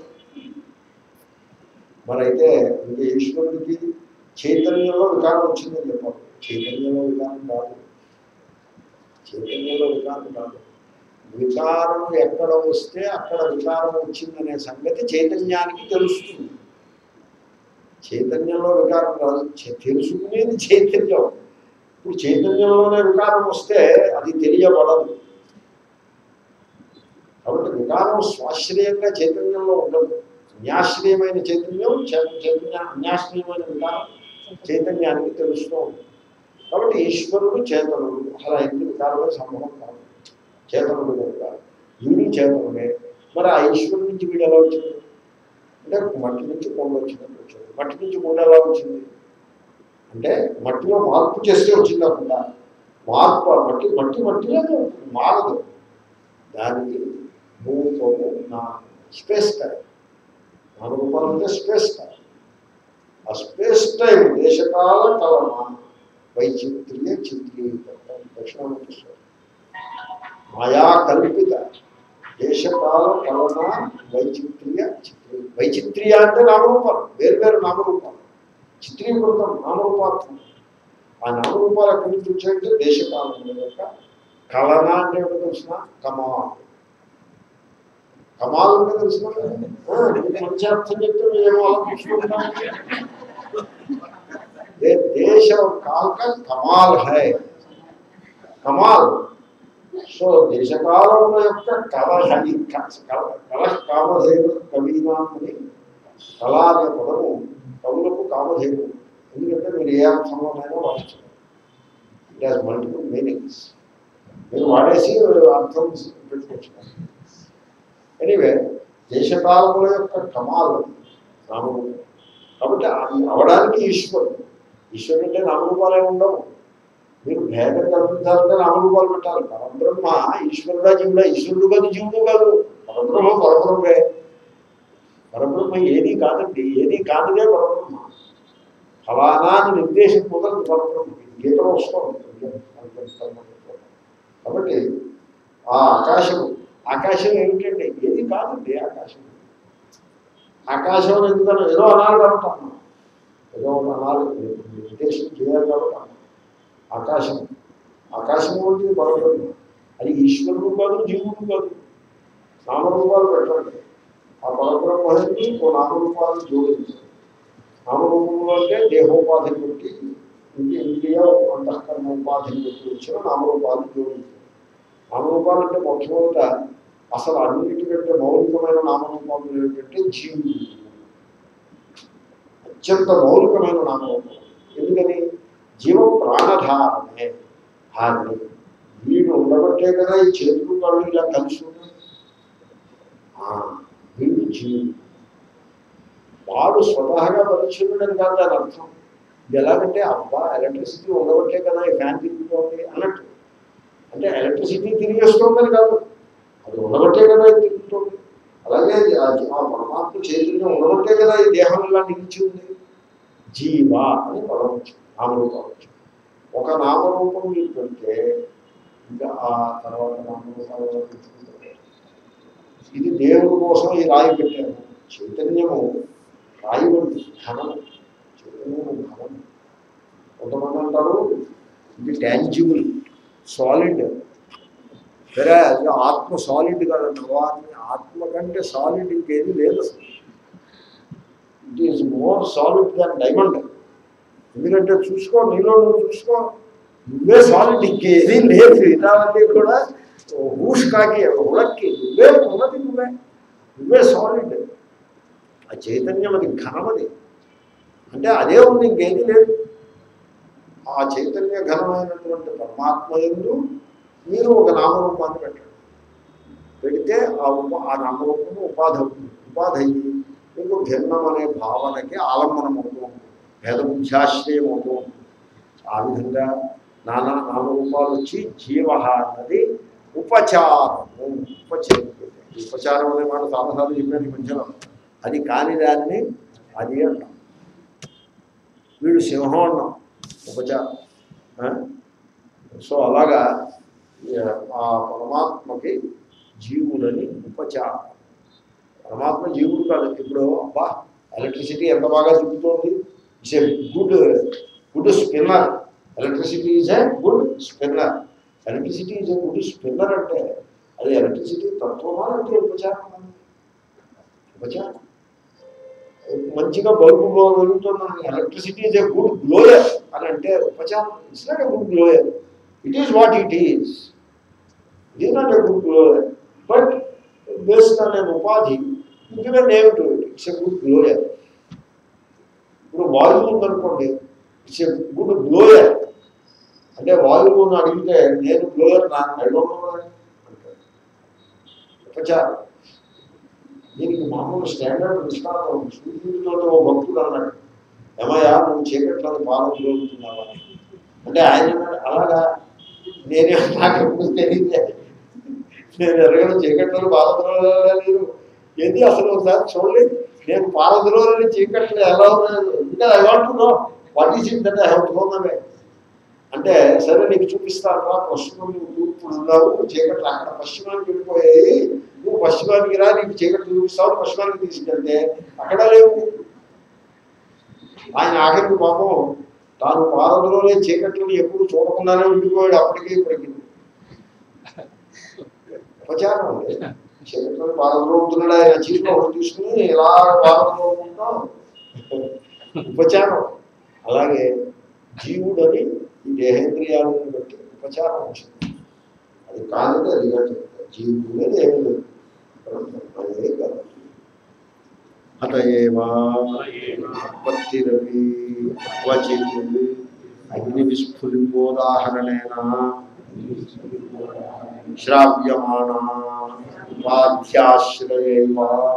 మరి అయితే ఇంకా ఈశ్వరుడికి చైతన్యంలో వికారం వచ్చిందని చెప్పాలి చైతన్యంలో వికారం కాదు చైతన్యంలో వికారం కాదు వికారం ఎక్కడ వస్తే అక్కడ వికారం వచ్చిందనే సంగతి చైతన్యానికి తెలుస్తుంది చైతన్యంలో వికారం రాదు చే- తెలుసుకునేది చైతన్యం ఇప్పుడు చైతన్యంలోనే వికారం వస్తే అది తెలియబడదు కాబట్టి వికారం స్వాశ్రయంగా చైతన్యంలో ఉండదు అన్యాశ్రయమైన చైతన్యం చే- చైతన్య అన్యాశ్రయమైన వికారం చైతన్యానికి తెలుస్తూ ఉంటుంది కాబట్టి ఈశ్వరుడు చేతనుడు అసలు ఇంటి వికారమే సంభవం కాదు చేతనుడు కనుక వీడు చేతనుడే మరి ఆ ఈశ్వరుడు నుంచి వీడు ఎలా వచ్చింది అంటే మట్టి నుంచి కొండ వచ్చినట్టు వచ్చింది మట్టి నుంచి కొండ ఎలా వచ్చింది అంటే మట్టిలో మార్పు చేస్తే వచ్చింది కాకుండా మార్పు ఆ మట్టి మట్టి మట్టిలోనే ఉంటుంది మారదు దానికి భూమితోనే నా స్పేస్ టైం నాలుగు రూపాయలు అంటే స్పేస్ టైం ఆ స్పేస్ టైం దేశకాల కలమ వైచిత్ర్య చిత్రీకరణ దక్షిణామృత మాయా కల్పిత దేశకాల కలన వైచిత్ర్య చిత్రీ వైచిత్ర్య అంటే నామరూపాలు వేరు వేరు నామరూపాలు చిత్రీకృతం నామరూపాత్మం ఆ నామరూపాలు ఎక్కడి నుంచి వచ్చాయంటే దేశకాలం యొక్క కలన అంటే ఏమిటో తెలిసిన కమాల్ కమాల్ అంటే తెలిసిన మంచి అర్థం చెప్తే మేము అలా తీసుకుంటాం ये देश और काल का कमाल है కమాల్ సో దేశకాలంలో యొక్క కళ ఈ క- కళ కళ కామధేను కవీనామని కళ అనే పదము కవులకు కామధేను ఎందుకంటే మీరు ఏ అర్థంలోనైనా వాడచ్చు ఇట్ హాస్ మల్టిపుల్ మీనింగ్స్ మీరు వాడేసి అర్థం పెట్టుకోవచ్చు ఎనీవే దేశకాలముల యొక్క కమాల్ అది నామరూపం కాబట్టి అది అవడానికి ఈశ్వరుడు ఈశ్వరుడు అంటే నామరూపాలే ఉండవు మీరు భేదం కల్పించాలంటే నామరూపాలు పెట్టాలి పరబ్రహ్మ ఈశ్వరుడా జీవుడా ఈశ్వరుడు కాదు జీవుడు కాదు పరబ్రహ్మ పరబ్రహ్మే పరబ్రహ్మ ఏది కాదండి ఏది కాదులే పరబ్రహ్మ ఫలానా అని నిర్దేశం కుదరదు పరబ్రహ్మ గీతలో వస్తుంది కాబట్టి ఆ ఆకాశం ఆకాశం ఏమిటండి ఏది కాదండి ఆకాశం ఆకాశం అని ఎందుకన్నా ఏదో అనాలి కాబట్టి అన్నాం ఏదో ఒక అనాలి నిర్దేశం చేయాలి కాబట్టి అన్నాం ఆకాశం ఆకాశం వంటిది పరబ్రహ్మ అది ఈశ్వరుడు కాదు జీవుడు కాదు నామరూపాలు పెట్టండి ఆ పరబ్రహ్మని ఓ నామరూపాలు జోడించాలి నామరూపంలో అంటే దేహోపాధిని బట్టి ఇంటి ఇంద్రియ అంతఃకరణ ఉపాధిని బట్టి వచ్చిన నామరూపాలు జోడించాలి నామరూపాలు అంటే మొట్టమొదట అసలు అన్నిటికంటే మౌలికమైన నామరూపాలు ఏమిటంటే జీవుడు అత్యంత మౌలికమైన నామరూపం ఎందుకని జీవ ప్రాణధారణే హాని వీడు ఉండబట్టే కదా ఈ చేతులు కళ్ళు ఇలా కలిసి ఉన్నాయి ఆ, వీడు జీవుడు వాడు స్వతహాగా పరిచయుడని కాదు దాని అర్థం ఇది ఎలాగంటే అబ్బా ఎలక్ట్రిసిటీ ఉండబట్టే కదా ఈ ఫ్యాన్ తిరుగుతోంది అన్నట్టు అంటే ఎలక్ట్రిసిటీ తిరిగేస్తోందని కాదు అది ఉండబట్టే కదా ఇది తిరుగుతోంది అలాగే ఆ జీ- ఆ పరమాత్మ చైతన్యం ఉండబట్టే కదా ఈ దేహం ఇలా నిలిచి ఉంది జీవ అని పదం వచ్చింది నామరూపం వచ్చింది ఒక నామరూపం మీరు పెడితే ఇంకా ఆ తర్వాత నామరూపాలు ఎలా పెట్టుకుంటారు? ఇది దేవుడి కోసం ఈ రాయి పెట్టారు చైతన్యము రాయి వంటి ఘనము చైతన్యము ఘనము కొంతమంది అంటారు ఇది ట్యాంజిబుల్ సాలిడ్ సరే అది ఆత్మ సాలిడ్ కాదండి వాటిని ఆత్మ కంటే సాలిడ్ ఇంకేది లేదు అసలు it is more solid than diamond ఎందుకంటే చూసుకో నీలో నువ్వు చూసుకో నువ్వే సాలిడ్ ఇంకేది లేదు ఇలావన్నీ కూడా హూష్ కాకి ఉలక్కి నువ్వే ఉన్నది నువ్వే నువ్వే సాలిడ్ ఆ చైతన్యం అది ఘనమది అంటే అదే ఉంది ఇంకేది లేదు ఆ చైతన్య ఘనమైనటువంటి పరమాత్మ ఎందు మీరు ఒక నామరూపాన్ని పెట్టండి పెడితే ఆ ఉప ఆ నామరూపము ఉపాధి అవుతుంది ఉపాధి అయ్యి మీకు భిన్నం అనే భావనకి ఆలంబనం అవుతూ ఉంటుంది భేదబుద్ధ్యాశ్రయం అవుతూ ఉంటుంది ఆ విధంగా నానా నామరూపాలు వచ్చి జీవ అన్నది ఉపచారము ఉపచర్య ఈ ఉపచారం అనే మాట చాలాసార్లు చెప్పాను ఈ మధ్యలో అది కాని దాన్ని అది అంటాం వీడు సింహం అన్నాం ఉపచారం ఆ? సో అలాగా ఈ ఆ పరమాత్మకి జీవులని ఉపచారం పరమాత్మ జీవుడు కాదు ఇప్పుడు అబ్బా ఎలక్ట్రిసిటీ ఎంత బాగా తిరుగుతోంది it's a good good spinner electricity is a good spinner electricity is a good spinner అంటే అది ఎలక్ట్రిసిటీ తత్వమా అంటే ఉపచారం ఉపచారం మంచిగా బల్బు వెలుగుతున్నాను electricity is a good glower అని అంటే ఉపచారం it's not a good glower it is what it is it is not a good glower but based అనే ఉపాధి give a name to it it's a good glower ఇప్పుడు వాయువు ఉందనుకోండి it's a good గ్లోయర్ అంటే వాయువును అడిగితే నేను గ్లోయర్ నాకు అడగను ఉపచారం దీనికి మామూలు స్టాండర్డ్ దృష్టాంతం సూర్యుడితో ఓ భక్తుడు అన్నాడు ఏమయ్యా నువ్వు చీకట్లను పాలు గ్రోగుతున్నావా అంటే ఆయన అన్నాడు అలాగా నేనే నాకు ఎప్పుడు తెలియదే నేను ఎరగను చీకట్లను పాలద్రోలేదు ఏది అసలు ఒకసారి చూడలేదు నేను పాలద్రోలని చీకట్లు ఎలా ఉన్నాయో ఇంకా I want to know what is it that I have to know my అంటే సరే నీకు చూపిస్తాను రా పశ్చిమం నువ్వు తూర్పు ఉన్నావు చీకట్లు అక్కడ పశ్చిమానికి వెళ్ళిపోయాయి నువ్వు పశ్చిమానికి రా నీకు చీకట్లు చూపిస్తావు పశ్చిమానికి తీసుకెళ్తే అక్కడ లేవు ఆయన ఆఖరికి పాపం తాను పారదులోనే చీకట్లను ఎప్పుడు చూడకుండానే ఉండిపోయాడు అప్పటికి ఇప్పటికి ఉపచారం అండి చీకట్లను పారదులో ఉంటున్నాడు ఆయన చీక ఒకటి తీసుకుని ఇలా పారదులో ఉంటాం ఉపచారం అలాగే జీవుడని ఈ దేహేంద్రియాలను బట్టి ఉపచారం వచ్చింది అది కాదంటే అదిగా చెప్తారు జీవుడు అని ఏమి లేదు అదే కాదు అత ఏవా ఉత్పత్తిరవి క్వచిత్ అగ్ని విస్ఫులింగోదాహరణేన శ్రావ్యమాణ ఉపాధ్యాశ్రయేవ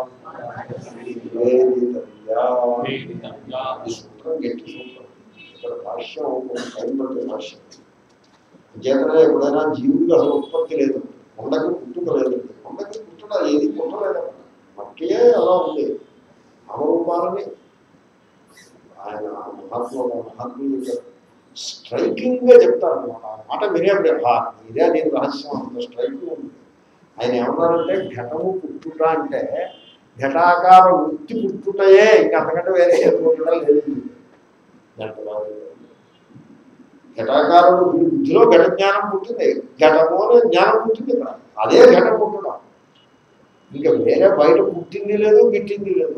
వేదితవ్యా ఈ సూత్రం గట్టి సూత్రం ఇక్కడ భాష్యం కొంచెం టైం పట్టే భాష్యం చేతనే ఎప్పుడైనా జీవుడికి అసలు ఉత్పత్తి లేదు కొండకి పుట్టుక లేదు కొండకి పుట్టుక ఏది పుట్టలేదు మట్టియే అలా ఉంది నామరూపాలని ఆయన మహాత్మ మహాత్ములు స్ట్రైకింగ్ గా చెప్తారు అనమాట ఆ మాట వినేప్పుడు "ఆ, ఇదే నేను రహస్యం అంత స్ట్రైకింగ్ ఉంది ఆయన ఏమన్నారంటే ఘటము పుట్టుట అంటే ఘటాకార వృత్తి పుట్టుటయే ఇంకా అంతకంటే వేరే ఏం పుట్టడం లేదు ఘటలో ఘటాకారుడు వీడి బుద్ధిలో ఘట జ్ఞానం పుట్టింది ఘటము అనే జ్ఞానం పుట్టింది ఇక్కడ అదే ఘటం పుట్టడం ఇంకా వేరే బయట పుట్టింది లేదు గిట్టింది లేదు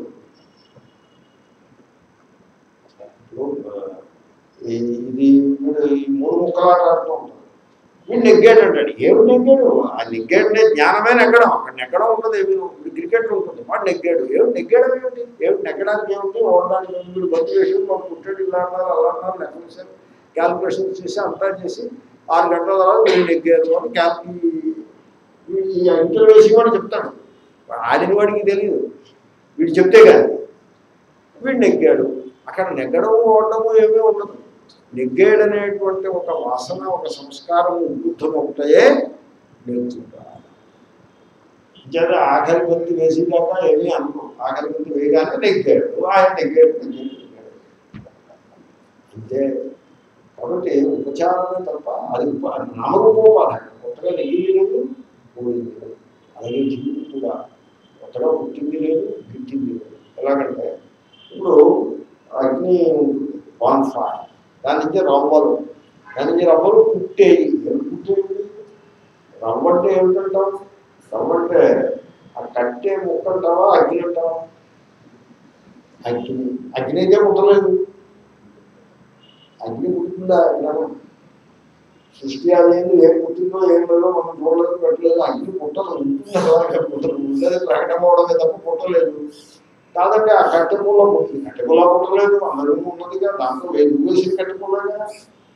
ఇప్పుడు, ఆ, ఈ- ఇది వీడు ఈ మూడు ముక్కలాట ఆడుతూ ఉంటాడు వీడు నెగ్గాడు అంటాడు ఏమి నెగ్గాడు ఆ నెగ్గాడునే జ్ఞానమే నెగ్గడం అక్కడ నెగ్గడం ఉంటుంది ఏమి ఇప్పుడు క్రికెట్ ఉంటుంది వాడు నెగ్గాడు ఏమి నెగ్గడం ఏమిటి ఏమిటి నెగ్గడానికి ఏమిటి ఓడడానికి ఏమిటి? వీడు బంతి వేసి వాడు పుట్టాడు ఇలా అన్నారు అలా అన్నారు లెక్క వేశారు క్యాల్కులేషన్ చేసి అంతా చేసి ఆరు గంటల తర్వాత వీళ్ళు నెగ్గారు అని క్యాల్ ఈ ఇంటర్ వేసి వాడు చెప్తాడు ఆడిన వాడికి తెలియదు వీడు చెప్తే కానీ వీడు నెగ్గాడు అక్కడ నెగ్గడము ఓడము ఏమీ ఉండదు నెగ్గేడనేటువంటి ఒక వాసన ఒక సంస్కారం ఉద్బుద్ధమవుతాయే నెగ్గుతా జర ఆఖరి బంతి వేసేదాకా ఏమీ అనుకో ఆఖరి బంతి వేయగానే నెగ్గాడు ఆయన నెగ్గాడు నెగ్గాడు అంతే కాబట్టి ఉపచారమే తప్ప అది ఉప నామరూపోపాధి కొత్తగా నెగ్గింది లేదు పోయింది లేదు అలాగే జీవుడు కూడా కొత్తగా పుట్టింది లేదు గిట్టింది లేదు ఎలాగంటే ఇప్పుడు అగ్ని బాన్ ఫైర్ దాని నుంచి రవ్వలు దాని నుంచి రవ్వలు పుట్టేయి ఏం పుట్టేవి రవ్వ అంటే ఏమిటంటావు రవ్వ అంటే ఆ కట్టే ముక్క అంటావా అగ్ని అంటావా అగ్ని అగ్ని అయితే పుట్టలేదు అగ్ని పుట్టిందా జ్ఞానం సృష్టి అనేది ఏం పుట్టిందో ఏం లేదో మనం చూడలేదు పెట్టలేదు అగ్ని పుట్టదు ఉంటుంది అలాగే పుట్టదు ఉండేది ప్రకటమవడమే తప్ప పుట్టలేదు కాదంటే ఆ కట్టెపుల్ల పుట్టింది కట్టెపుల్ల పుట్టలేదు అందరూ ఉన్నదిగా దాంట్లో వెలుగు వేసి కట్టెపుల్లగా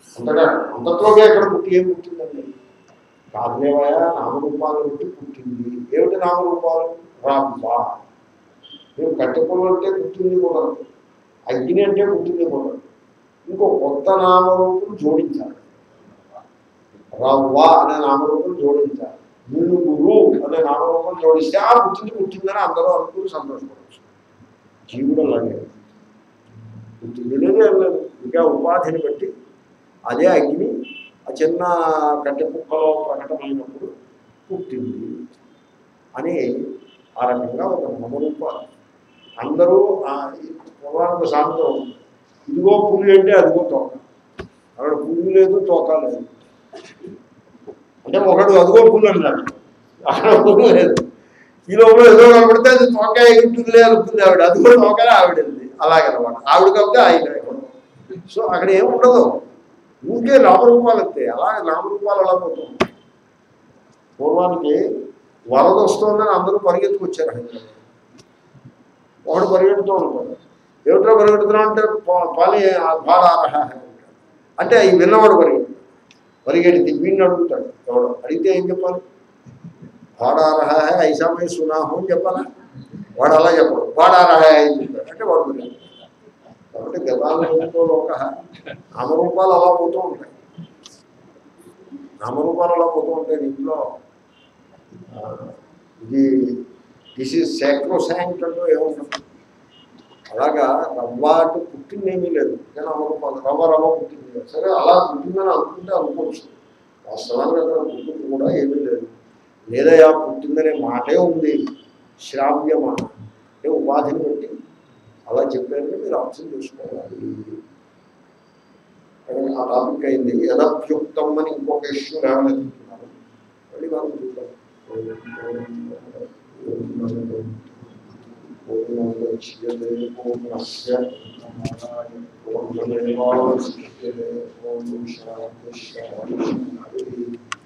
అంతగా అంతట్లోనే ఎక్కడ పుట్టి ఏం పుట్టిందండి కాదులేవయ నామరూపాలు బట్టి పుట్టింది ఏమిటి నామరూపాలు రవ్వ మేము కట్టెపొలం అంటే పుట్టింది కూడా అగ్ని అంటే పుట్టింది కూడా ఇంకో కొత్త నామరూపం జోడించాలి రవ్వ అనే నామరూపం జోడించాలి మునుగురు అనే నామరూపం జోడిస్తే ఆ పుట్టింది పుట్టిందని అందరూ అనుకుని సంతోషపడవచ్చు జీవుడు అలాగే పుట్టింది లేదు ఏం లేదు ఇంకా ఉపాధిని బట్టి అదే అగ్ని ఆ చిన్న కట్టె కుక్కలో ప్రకటమైనప్పుడు పుట్టింది అని ఆ రకంగా ఒక నామరూపాలు అందరూ ఆ ఈ పొలానికి సాగుతూ ఉంటుంది ఇదిగో పులి అంటే అదిగో తోక అక్కడ పులి లేదు తోక లేదు అంటే ఒకడు అదిగో పులి అన్నాడు అక్కడ పులి లేదు ఈ లోపల ఏదో కనబడితే అది తోక ఎగుంటుందిలే అనుకుంది ఆవిడ అదిగో తోకనే ఆవిడది అలాగనమాట ఆవిడ కాబట్టి ఆయన సో అక్కడ ఏమి ఉండదు ఊరికే నామరూపాలు అంతే అలాగే నామరూపాలు అలా పోతుంది పూర్వానికి వరద వస్తుందని అందరూ పరిగెత్తుకొచ్చారు హైదరాబాద్ ఒకడు పరిగెడుతూ ఉంటాడు ఏమిటో పరిగెడుతున్నా అంటే పా- పాలి పాడారహ అంటే ఈ విన్నవాడు పరిగెడు పరిగెడితే వీడిని అడుగుతాడు ఎవడో అడిగితే ఏం చెప్పాలి పాడారహ ఐసామై సునాహం అని చెప్పాలా వాడు అలా చెప్పడు పాడారహ అని చెప్పాడు అంటే వాడు పరిగెడు కాబట్టి గతాలతో ఒక నామరూపాలు అలా పోతూ ఉంటాయి నామరూపాలు అలా పోతూ ఉంటాయి దీంట్లో ఆ, ఇది దిస్ ఈజ్ సాక్రోసాంక్ట్ అంటూ ఏముంటుంది అలాగా రవ్వ అంటూ పుట్టిందేమీ లేదు కానీ అమరూపాలు రవ్వ రవ్వ పుట్టింది లేదు. సరే అలా పుట్టిందని అనుకుంటే అనుకోవచ్చు వాస్తవానికి అక్కడ పుట్టింది కూడా ఏమీ లేదు లేదయా పుట్టిందనే మాటే ఉంది శ్రావ్యమాన అంటే ఉపాధిని బట్టి అలా చెప్పారని మీరు అర్థం చేసుకోవాలి కానీ ఆ టాపిక్ అయింది యథభ్యుక్తం అని ఇంకొక ఇష్యూ లేవనెత్తుతున్నారు మళ్ళీ వాళ్ళు చూద్దాం పూర్ణముద్యతే పూర్ణస్య పూర్ణమేవావశిష్యతే ఓం శాంతి శాంతి శాంతి